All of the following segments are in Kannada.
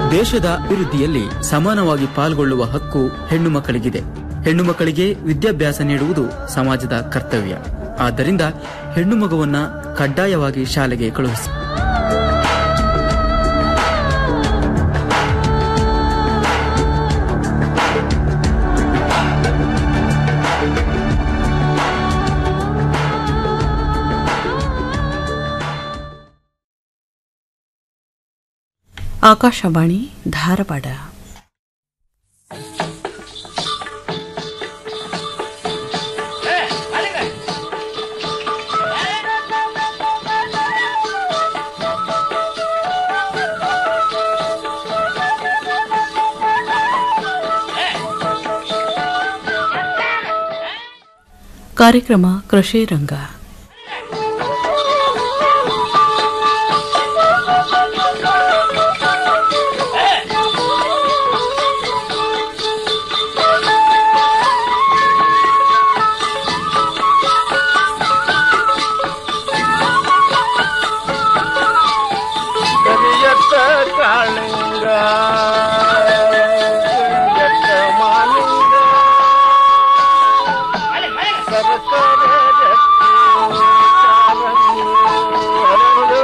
ದೇಶದ ಅಭಿವೃದ್ಧಿಯಲ್ಲಿ ಸಮಾನವಾಗಿ ಪಾಲ್ಗೊಳ್ಳುವ ಹಕ್ಕು ಹೆಣ್ಣು ಮಕ್ಕಳಿಗಿದೆ ಹೆಣ್ಣು ಮಕ್ಕಳಿಗೆ ವಿದ್ಯಾಭ್ಯಾಸ ನೀಡುವುದು ಸಮಾಜದ ಕರ್ತವ್ಯ ಆದ್ದರಿಂದ ಹೆಣ್ಣು ಮಗುವನ್ನ ಕಡ್ಡಾಯವಾಗಿ ಶಾಲೆಗೆ ಕಳುಹಿಸಿ ಆಕಾಶವಾಣಿ ಧಾರವಾಡ ಕಾರ್ಯಕ್ರಮ ಕೃಷಿ ರಂಗ ಕರಿಯತ್ತ ಕಾಳಿಂಗ ಕರಿಯತ್ತ ಮಾಲಿಂಗ ಸರಸರ ಜತ್ತಿ ಕಾಲಂಗಿ ಹರಳು.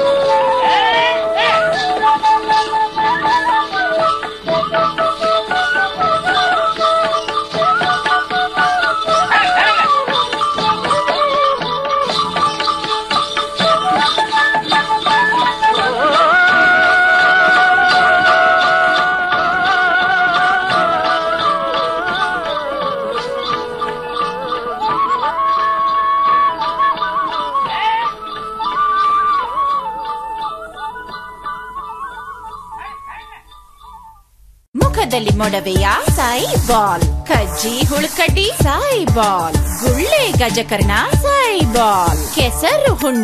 ಮುಖದಲ್ಲಿ ಮೊಡವೆಯ ಸಾಯಿ ಬಾಲ್ ಕಜ್ಜಿ ಹುಳುಕಡ್ಡಿ ಸಾಯಿ ಬಾಲ್ ಗುಳ್ಳೆ ಗಜಕರ್ಣ ಸಾಯಿ ಬಾಲ್ ಕೆಸರು ಹುಣ್ಣ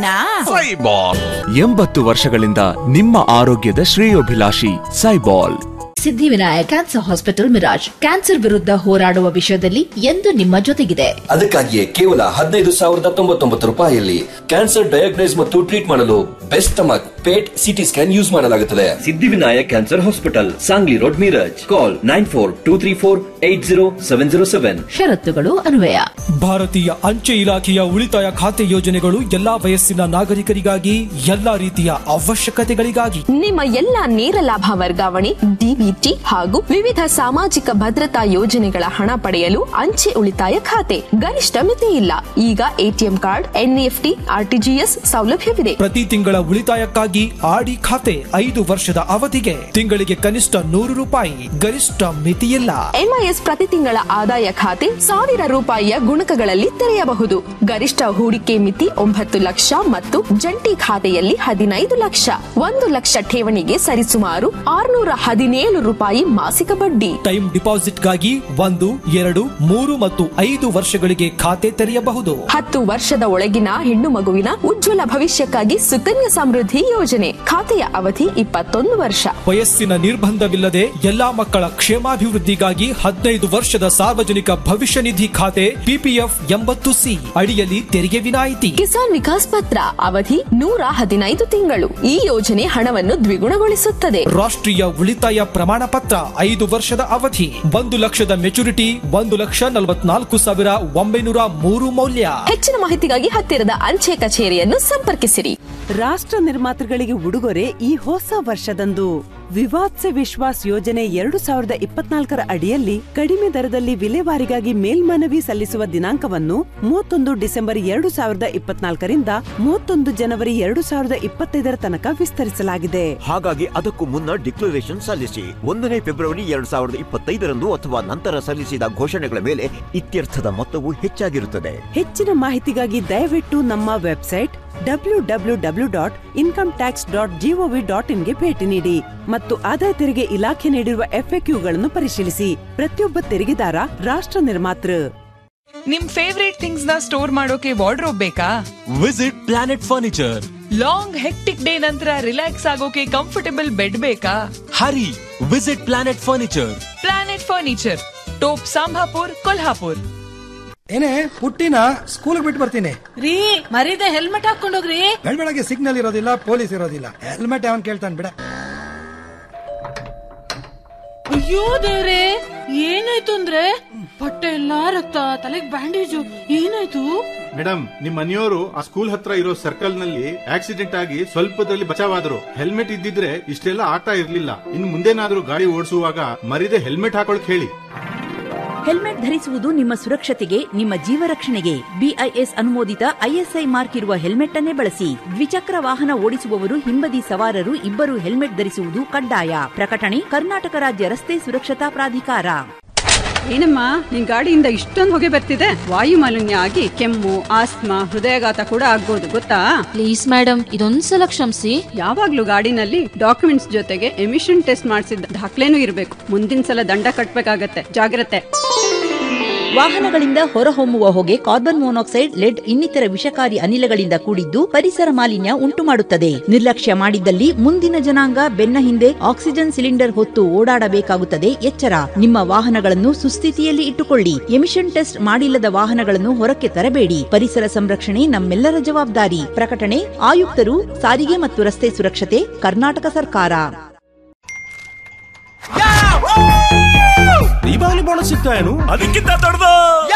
ಎಂಬತ್ತು ವರ್ಷಗಳಿಂದ ನಿಮ್ಮ ಆರೋಗ್ಯದ ಶ್ರೇಯೋಭಿಲಾಷಿ Saibal Siddhivinayak cancer hospital Miraj cancer ವಿರುದ್ಧ ಹೋರಾಡುವ ವಿಷಯದಲ್ಲಿ ಎಂದು ನಿಮ್ಮ ಜೊತೆಗಿದೆ ಅದಕ್ಕಾಗಿಯೇ ಕೇವಲ ಹದಿನೈದು ಸಾವಿರದ ತೊಂಬತ್ತೊಂಬತ್ತು ರೂಪಾಯಿಯಲ್ಲಿ ಕ್ಯಾನ್ಸರ್ ಡಯಾಗ್ನೈಸ್ ಮತ್ತು ಟ್ರೀಟ್ ಮಾಡಲು best stomach PET CT scan use ಮಾಡಲಾಗುತ್ತದೆ Siddhivinayak cancer hospital Sangli road Miraj call nine four two three four eight zero seven zero seven ಷರತ್ತುಗಳು ಅನ್ವಯ ಭಾರತೀಯ ಅಂಚೆ ಇಲಾಖೆಯ ಉಳಿತಾಯ ಖಾತೆ ಯೋಜನೆಗಳು ಎಲ್ಲಾ ವಯಸ್ಸಿನ ನಾಗರಿಕರಿಗಾಗಿ ಎಲ್ಲಾ ರೀತಿಯ ಅವಶ್ಯಕತೆಗಳಿಗಾಗಿ ನಿಮ್ಮ ಎಲ್ಲ ನೇರ ಲಾಭ ವರ್ಗಾವಣೆ ಡಿಬಿಟಿ ಹಾಗೂ ವಿವಿಧ ಸಾಮಾಜಿಕ ಭದ್ರತಾ ಯೋಜನೆಗಳ ಹಣ ಪಡೆಯಲು ಅಂಚೆ ಉಳಿತಾಯ ಖಾತೆ ಗರಿಷ್ಠ ಮಿತಿ ಇಲ್ಲ ಈಗ ಎಟಿಎಂ ಕಾರ್ಡ್ ಎನ್ಇಎಫ್ಟಿ ಆರ್ಟಿಜಿಎಸ್ ಸೌಲಭ್ಯವಿದೆ ಪ್ರತಿ ತಿಂಗಳ ಉಳಿತಾಯಕ್ಕಾಗಿ ಆಡಿ ಖಾತೆ ಐದು ವರ್ಷದ ಅವಧಿಗೆ ತಿಂಗಳಿಗೆ ಕನಿಷ್ಠ ನೂರು ರೂಪಾಯಿ ಗರಿಷ್ಠ ಮಿತಿಯಿಲ್ಲ ಎಂಐಎಸ್ ಪ್ರತಿ ತಿಂಗಳ ಆದಾಯ ಖಾತೆ ಸಾವಿರ ರೂಪಾಯಿಯ ಗುಣಕಗಳಲ್ಲಿ ತೆರೆಯಬಹುದು ಗರಿಷ್ಠ ಹೂಡಿಕೆ ಮಿತಿ ಒಂಬತ್ತು ಲಕ್ಷ ಮತ್ತು ಜಂಟಿ ಖಾತೆಯಲ್ಲಿ ಹದಿನೈದು ಲಕ್ಷ ಒಂದು ಲಕ್ಷ ಠೇವಣಿಗೆ ಸರಿಸುಮಾರು ಆರುನೂರ ಹದಿನೇಳು ರೂಪಾಯಿ ಮಾಸಿಕ ಬಡ್ಡಿ ಟೈಮ್ ಡಿಪಾಸಿಟ್ಗಾಗಿ ಒಂದು ಎರಡು ಮೂರು ಮತ್ತು ಐದು ವರ್ಷಗಳಿಗೆ ಖಾತೆ ತೆರೆಯಬಹುದು ಹತ್ತು ವರ್ಷದ ಒಳಗಿನ ಹೆಣ್ಣು ಮಗುವಿನ ಉಜ್ವಲ ಭವಿಷ್ಯಕ್ಕಾಗಿ ಸುಕನ್ಯಾ ಸಮೃದ್ಧಿ ಯೋಜನೆ ಖಾತೆಯ ಅವಧಿ ಇಪ್ಪತ್ತೊಂದು ವರ್ಷ ವಯಸ್ಸಿನ ನಿರ್ಬಂಧವಿಲ್ಲದೆ ಎಲ್ಲಾ ಮಕ್ಕಳ ಕ್ಷೇಮಾಭಿವೃದ್ಧಿಗಾಗಿ ಹದಿನೈದು ವರ್ಷದ ಸಾರ್ವಜನಿಕ ಭವಿಷ್ಯ ನಿಧಿ ಖಾತೆ ಪಿಪಿಎಫ್ ಎಂಬತ್ತು ಸಿ ಅಡಿಯಲ್ಲಿ ತೆರಿಗೆ ವಿನಾಯಿತಿ ಕಿಸಾನ್ ವಿಕಾಸ್ ಪತ್ರ ಅವಧಿ ನೂರ ಹದಿನೈದು ತಿಂಗಳು ಈ ಯೋಜನೆ ಹಣವನ್ನು ದ್ವಿಗುಣಗೊಳಿಸುತ್ತದೆ ರಾಷ್ಟ್ರೀಯ ಉಳಿತಾಯ ಪ್ರಮಾಣ ಪತ್ರ ಐದು ವರ್ಷದ ಅವಧಿ ಒಂದು ಲಕ್ಷದ ಮೆಚುರಿಟಿ ಒಂದು ಲಕ್ಷ ನಲವತ್ನಾಲ್ಕು ಸಾವಿರ ಒಂಬೈನೂರ ಮೂರು ಮೌಲ್ಯ ಹೆಚ್ಚಿನ ಮಾಹಿತಿಗಾಗಿ ಹತ್ತಿರದ ಅಂಚೆ ಕಚೇರಿಯನ್ನು ಸಂಪರ್ಕಿಸಿರಿ ರಾಷ್ಟ್ರ ನಿರ್ಮಾತೃಗಳಿಗೆ ಉಡುಗೊರೆ ಈ ಹೊಸ ವರ್ಷದಂದು ವಿವಾದ್ ಸೆ ವಿಶ್ವಾಸ್ ಯೋಜನೆ ಎರಡು ಸಾವಿರದ ಇಪ್ಪತ್ನಾಲ್ಕರ ಅಡಿಯಲ್ಲಿ ಕಡಿಮೆ ದರದಲ್ಲಿ ವಿಲೇವಾರಿಗಾಗಿ ಮೇಲ್ಮನವಿ ಸಲ್ಲಿಸುವ ದಿನಾಂಕವನ್ನು ಮೂವತ್ತೊಂದು ಡಿಸೆಂಬರ್ ಎರಡು ಸಾವಿರದ ಇಪ್ಪತ್ನಾಲ್ಕರಿಂದ ಮೂವತ್ತೊಂದು ಜನವರಿ ಎರಡು ಸಾವಿರದ ಇಪ್ಪತ್ತೈದರ ತನಕ ವಿಸ್ತರಿಸಲಾಗಿದೆ ಹಾಗಾಗಿ ಅದಕ್ಕೂ ಮುನ್ನ ಡಿಕ್ಲರೇಷನ್ ಸಲ್ಲಿಸಿ ಒಂದನೇ ಫೆಬ್ರವರಿ ಎರಡ್ ಸಾವಿರದ ಇಪ್ಪತ್ತೈದರಂದು ಅಥವಾ ನಂತರ ಸಲ್ಲಿಸಿದ ಘೋಷಣೆಗಳ ಮೇಲೆ ಇತ್ಯರ್ಥದ ಮೊತ್ತವು ಹೆಚ್ಚಾಗಿರುತ್ತದೆ ಹೆಚ್ಚಿನ ಮಾಹಿತಿಗಾಗಿ ದಯವಿಟ್ಟು ನಮ್ಮ website W W W dot income tax dot G O ಇನ್ಗೆ ಭೇಟಿ ನೀಡಿ ಮತ್ತು ಆದಾಯ ತೆರಿಗೆ ಇಲಾಖೆ ನೀಡಿರುವ ಎಫ್ಎಕ್ಯೂಗಳನ್ನು ಪರಿಶೀಲಿಸಿ ಪ್ರತಿಯೊಬ್ಬ ತೆರಿಗೆದಾರ ರಾಷ್ಟ್ರ ನಿರ್ಮಾತೃ ನಿಮ್ ಫೇವ್ರೇಟ್ ಥಿಂಗ್ಸ್ ನ ಸ್ಟೋರ್ ಮಾಡೋಕೆ ವಾರ್ಡ್ರೋಬ್ ಬೇಕಾ visit Planet Furniture long hectic day ನಂತರ ರಿಲ್ಯಾಕ್ಸ್ ಆಗೋಕೆ ಕಂಫರ್ಟಬಲ್ ಬೆಡ್ ಬೇಕಾ hurry visit Planet Furniture Planet Furniture Top Sambhapur Kolhapur ಏನೇ ಪುಟ್ಟಿನ ಸ್ಕೂಲ್ ಬಿಟ್ಟು ಬರ್ತೀನಿ ರೀ ಮರೀದೆ ಹೆಲ್ಮೆಟ್ ಹಾಕೊಂಡೋಗ್ರಿ ಬೆಳಗ್ಗೆ ಸಿಗ್ನಲ್ ಇರೋದಿಲ್ಲ ಪೊಲೀಸ್ ಇರೋದಿಲ್ಲ ಹೆಲ್ಮೆಟ್ ಅವನ್ ಕೇಳ್ತಾನೆ ಬಿಡ ಅಯ್ಯೋ ದೇವ್ರೆ ಏನಾಯ್ತು ಅಂದ್ರೆ ಬಟ್ಟೆ ಎಲ್ಲಾ ರಕ್ತ ತಲೆಗ್ ಬ್ಯಾಂಡೇಜು ಏನಾಯ್ತು ಮೇಡಮ್ ನಿಮ್ ಮನೆಯವರು ಆ ಸ್ಕೂಲ್ ಹತ್ರ ಇರೋ ಸರ್ಕಲ್ ನಲ್ಲಿ ಆಕ್ಸಿಡೆಂಟ್ ಆಗಿ ಸ್ವಲ್ಪದಲ್ಲಿ ಬಚಾವಾದ್ರು ಹೆಲ್ಮೆಟ್ ಇದ್ದಿದ್ರೆ ಇಷ್ಟೆಲ್ಲ ಆಗ್ತಾ ಇರ್ಲಿಲ್ಲ ಇನ್ ಮುಂದೇನಾದ್ರೂ ಗಾಡಿ ಓಡಿಸುವಾಗ ಮರಿದೆ ಹೆಲ್ಮೆಟ್ ಹಾಕೊಳಕ್ ಹೇಳಿ ಹೆಲ್ಮೆಟ್ ಧರಿಸುವುದು ನಿಮ್ಮ ಸುರಕ್ಷತೆಗೆ ನಿಮ್ಮ ಜೀವ ರಕ್ಷಣೆಗೆ ಬಿಐಎಸ್ ಅನುಮೋದಿತ ಐಎಸ್ಐ ಮಾರ್ಕ್ ಇರುವ ಹೆಲ್ಮೆಟ್ ಅನ್ನೇ ಬಳಸಿ ದ್ವಿಚಕ್ರ ವಾಹನ ಓಡಿಸುವವರು ಹಿಂಬದಿ ಸವಾರರು ಇಬ್ಬರು ಹೆಲ್ಮೆಟ್ ಧರಿಸುವುದು ಕಡ್ಡಾಯ ಪ್ರಕಟಣೆ ಕರ್ನಾಟಕ ರಾಜ್ಯ ರಸ್ತೆ ಸುರಕ್ಷತಾ ಪ್ರಾಧಿಕಾರ ಏನಮ್ಮ ನಿನ್ ಗಾಡಿಯಿಂದ ಇಷ್ಟೊಂದು ಹೊಗೆ ಬರ್ತಿದೆ ವಾಯು ಮಾಲಿನ್ಯ ಆಗಿ ಕೆಮ್ಮು ಆಸ್ತಮಾ ಹೃದಯಾಘಾತ ಕೂಡ ಆಗ್ಬೋದು ಗೊತ್ತಾ ಪ್ಲೀಸ್ ಮೇಡಮ್ ಇದೊಂದ್ಸಲ ಕ್ಷಮಿಸಿ ಯಾವಾಗ್ಲೂ ಗಾಡಿನಲ್ಲಿ ಡಾಕ್ಯುಮೆಂಟ್ಸ್ ಜೊತೆಗೆ ಎಮಿಷನ್ ಟೆಸ್ಟ್ ಮಾಡಿಸಿದ ದಾಖಲೆನೂ ಇರಬೇಕು ಮುಂದಿನ ಸಲ ದಂಡ ಕಟ್ಬೇಕಾಗತ್ತೆ ಜಾಗ್ರತೆ ವಾಹನಗಳಿಂದ ಹೊರಹೊಮ್ಮುವ ಹೊಗೆ ಕಾರ್ಬನ್ ಮೊನಾಕ್ಸೈಡ್ ಲೆಡ್ ಇನ್ನಿತರ ವಿಷಕಾರಿ ಅನಿಲಗಳಿಂದ ಕೂಡಿದ್ದು ಪರಿಸರ ಮಾಲಿನ್ಯ ಉಂಟು ಮಾಡುತ್ತದೆ ನಿರ್ಲಕ್ಷ್ಯ ಮಾಡಿದ್ದಲ್ಲಿ ಮುಂದಿನ ಜನಾಂಗ ಬೆನ್ನ ಹಿಂದೆ ಆಕ್ಸಿಜನ್ ಸಿಲಿಂಡರ್ ಹೊತ್ತು ಓಡಾಡಬೇಕಾಗುತ್ತದೆ ಎಚ್ಚರ ನಿಮ್ಮ ವಾಹನಗಳನ್ನು ಸುಸ್ಥಿತಿಯಲ್ಲಿ ಇಟ್ಟುಕೊಳ್ಳಿ ಎಮಿಷನ್ ಟೆಸ್ಟ್ ಮಾಡಿಲ್ಲದ ವಾಹನಗಳನ್ನು ಹೊರಕ್ಕೆ ತರಬೇಡಿ ಪರಿಸರ ಸಂರಕ್ಷಣೆ ನಮ್ಮೆಲ್ಲರ ಜವಾಬ್ದಾರಿ ಪ್ರಕಟಣೆ ಆಯುಕ್ತರು ಸಾರಿಗೆ ಮತ್ತು ರಸ್ತೆ ಸುರಕ್ಷತೆ ಕರ್ನಾಟಕ ಸರ್ಕಾರ ದೀಪಾವಳಿ ಬೋನಸ್ ಸಿಗ್ತಾ ಏನು ಅದಕ್ಕಿಂತ ದೊಡ್ಡದು